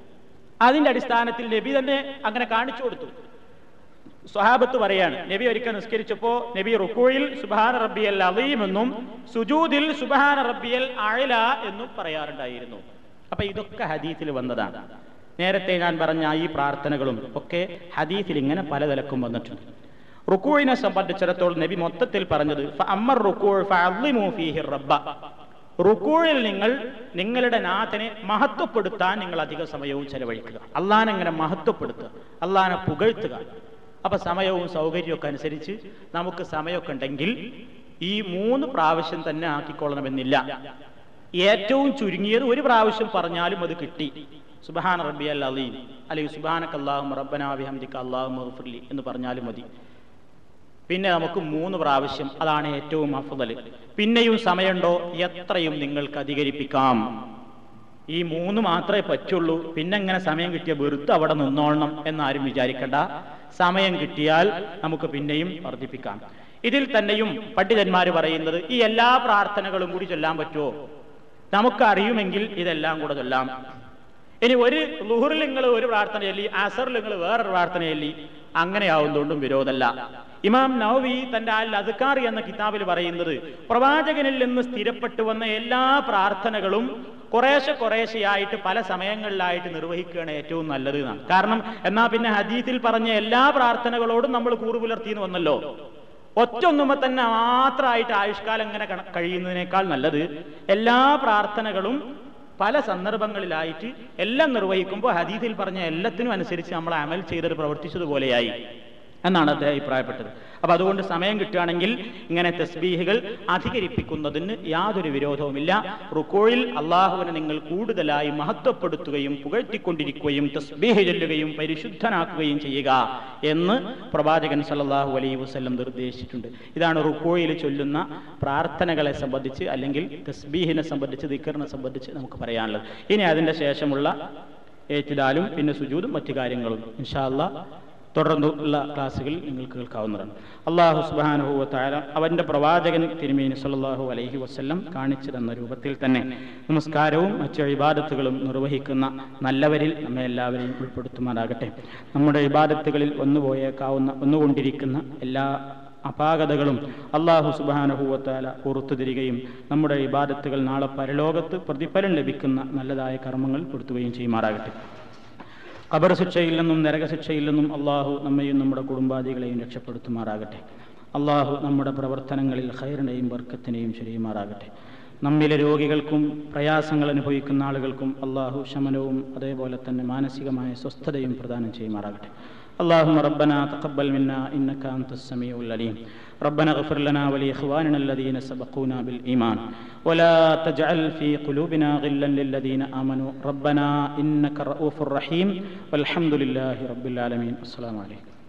അതിന്റെ അടിസ്ഥാനത്തിൽ നബി തന്നെ അങ്ങനെ കാണിച്ചു കൊടുത്തു സ്വഹാബത്ത് പറയാണ് നബി ഒരിക്കൽ നിസ്കരിച്ചപ്പോ നബി റുക്കോയിൽ സുബാന റബ്ബിയൽ അലീം എന്നും സുജൂദിൽ സുബാന റബ്ബിയൽ അയല എന്നും പറയാറുണ്ടായിരുന്നു അപ്പൊ ഇതൊക്കെ ഹദീസിൽ വന്നതാണ് നേരത്തെ ഞാൻ പറഞ്ഞ ഈ പ്രാർത്ഥനകളും ഒക്കെ ഹദീസിൽ ഇങ്ങനെ പലതലക്കും വന്നിട്ടുണ്ട് റുക്കൂഴിനെ സംബന്ധിച്ചിടത്തോളം നബി മൊത്തത്തിൽ പറഞ്ഞത് അമ്മർ റുക്കൂൾ ഫീഹി റബ്ബ റുക്കൂഴിൽ നിങ്ങൾ നിങ്ങളുടെ നാഥനെ മഹത്വപ്പെടുത്താൻ നിങ്ങൾ അധിക സമയവും ചെലവഴിക്കുക അള്ളാനെ ഇങ്ങനെ മഹത്വപ്പെടുത്തുക അള്ളാനെ പുകഴ്ത്തുക അപ്പൊ സമയവും സൗകര്യമൊക്കെ അനുസരിച്ച് നമുക്ക് സമയമൊക്കെ ഉണ്ടെങ്കിൽ ഈ മൂന്ന് പ്രാവശ്യം തന്നെ ആക്കിക്കൊള്ളണമെന്നില്ല ഏറ്റവും ചുരുങ്ങിയത് ഒരു പ്രാവശ്യം പറഞ്ഞാലും അത് കിട്ടി സുബഹാന റബ്ബി അൽ അലീം അല്ലെങ്കിൽ സുബാനക്ക് അള്ളാഹു റബ്ബനാബി ഹംദിക്ക് അള്ളാഹു മഹഫുർലി എന്ന് പറഞ്ഞാലും മതി പിന്നെ നമുക്ക് മൂന്ന് പ്രാവശ്യം അതാണ് ഏറ്റവും അഫുതൽ പിന്നെയും സമയമുണ്ടോ എത്രയും നിങ്ങൾക്ക് അധികരിപ്പിക്കാം ഈ മൂന്ന് മാത്രമേ പറ്റുള്ളൂ പിന്നെ എങ്ങനെ സമയം കിട്ടിയ വെറുതെ അവിടെ നിന്നോളണം എന്നാരും വിചാരിക്കണ്ട സമയം കിട്ടിയാൽ നമുക്ക് പിന്നെയും വർദ്ധിപ്പിക്കാം ഇതിൽ തന്നെയും പണ്ഡിതന്മാർ പറയുന്നത് ഈ എല്ലാ പ്രാർത്ഥനകളും കൂടി ചൊല്ലാൻ പറ്റുമോ നമുക്കറിയുമെങ്കിൽ ഇതെല്ലാം കൂടെ ചൊല്ലാം ഇനി ഒരു ലുഹറിൽ നിങ്ങൾ ഒരു പ്രാർത്ഥന ചൊല്ലി അസറിൽ നിങ്ങൾ വേറൊരു പ്രാർത്ഥന ചൊല്ലി അങ്ങനെയാവുന്നതുകൊണ്ടും വിരോധമല്ല ഇമാം നവവി തന്റെ അൽ അദ്കാർ എന്ന കിതാബിൽ പറയുന്നത് പ്രവാചകനിൽ നിന്ന് സ്ഥിരപ്പെട്ടു വന്ന എല്ലാ പ്രാർത്ഥനകളും കുറേശ്ശെ കുറേശ്ശെയായിട്ട് പല സമയങ്ങളിലായിട്ട് നിർവഹിക്കുകയാണ് ഏറ്റവും നല്ലത് എന്നാണ് കാരണം എന്നാ പിന്നെ ഹദീസിൽ പറഞ്ഞ എല്ലാ പ്രാർത്ഥനകളോടും നമ്മൾ കൂറു പുലർത്തിയെന്ന് വന്നല്ലോ ഒറ്റൊന്നുമ്പോ തന്നെ മാത്രമായിട്ട് ആയുഷ്കാലം ഇങ്ങനെ കണ- കഴിയുന്നതിനേക്കാൾ നല്ലത് എല്ലാ പ്രാർത്ഥനകളും പല സന്ദർഭങ്ങളിലായിട്ട് എല്ലാം നിർവഹിക്കുമ്പോൾ ഹദീസിൽ പറഞ്ഞ എല്ലാത്തിനും അനുസരിച്ച് നമ്മൾ അമൽ ചെയ്തത് പ്രവർത്തിച്ചതുപോലെയായി എന്നാണ് അദ്ദേഹം അഭിപ്രായപ്പെട്ടത് അപ്പൊ അതുകൊണ്ട് സമയം കിട്ടുകയാണെങ്കിൽ ഇങ്ങനെ തസ്ബീഹുകൾ അധികരിപ്പിക്കുന്നതിന് യാതൊരു വിരോധവുമില്ല റുക്കോയിൽ അള്ളാഹുവിനെ നിങ്ങൾ കൂടുതലായി മഹത്വപ്പെടുത്തുകയും പുകഴ്ത്തിക്കൊണ്ടിരിക്കുകയും തസ്ബീഹ് ചൊല്ലുകയും പരിശുദ്ധനാക്കുകയും ചെയ്യുക എന്ന് പ്രവാചകൻ സല്ലല്ലാഹു അലൈഹി വസല്ലം നിർദ്ദേശിച്ചിട്ടുണ്ട് ഇതാണ് റുക്കോയിൽ ചൊല്ലുന്ന പ്രാർത്ഥനകളെ സംബന്ധിച്ച് അല്ലെങ്കിൽ തസ്ബീഹിനെ സംബന്ധിച്ച് ദിക്കറിനെ സംബന്ധിച്ച് നമുക്ക് പറയാനുള്ളത് ഇനി അതിന്റെ ശേഷമുള്ള ഏറ്റുദാലും പിന്നെ സുജൂദും മറ്റു കാര്യങ്ങളും ഇൻഷാ അല്ലാഹ് തുടർന്നുള്ള ക്ലാസ്സുകളിൽ നിങ്ങൾ കേൾക്കാവുന്നതാണ് അള്ളാഹു സുബാനുഹുവ താര അവൻ്റെ പ്രവാചകൻ തിരുമേനി സല്ലല്ലാഹു അലൈഹി വസല്ലം കാണിച്ചു തന്ന രൂപത്തിൽ തന്നെ നമസ്കാരവും മറ്റു ഇബാദത്തുകളും നിർവഹിക്കുന്ന നല്ലവരിൽ നമ്മെ എല്ലാവരെയും ഉൾപ്പെടുത്തുമാറാകട്ടെ നമ്മുടെ ഇബാദത്തുകളിൽ വന്നുപോയേക്കാവുന്ന വന്നുകൊണ്ടിരിക്കുന്ന എല്ലാ അപാകതകളും അള്ളാഹു സുബാനഹുവത്താല പുറത്തു തരികയും നമ്മുടെ ഇബാദത്തുകൾ നാളെ പരലോകത്ത് പ്രതിഫലം ലഭിക്കുന്ന നല്ലതായ കർമ്മങ്ങൾ കൊടുത്തുകയും ചെയ്യുമാറാകട്ടെ ഖബർ ശിക്ഷയിൽ നിന്നും നരകശിക്ഷയിൽ നിന്നും അള്ളാഹു നമ്മയും നമ്മുടെ കുടുംബാദികളെയും രക്ഷപ്പെടുത്തുമാറാകട്ടെ അള്ളാഹു നമ്മുടെ പ്രവർത്തനങ്ങളിൽ ഖൈറിനെയും വർക്കത്തിനെയും ചൊരിയുമാറാകട്ടെ നമ്മിലെ രോഗികൾക്കും പ്രയാസങ്ങൾ അനുഭവിക്കുന്ന ആളുകൾക്കും അള്ളാഹു ശമനവും അതേപോലെ തന്നെ മാനസികമായ സ്വസ്ഥതയും പ്രദാനം ചെയ്യുമാറാകട്ടെ اللهم ربنا تقبل منا إنك أنت السميع العليم ربنا اغفر لنا ولإخواننا الذين سبقونا بالإيمان ولا تجعل في قلوبنا غلا للذين آمنوا ربنا إنك رؤوف رحيم والحمد لله رب العالمين السلام عليكم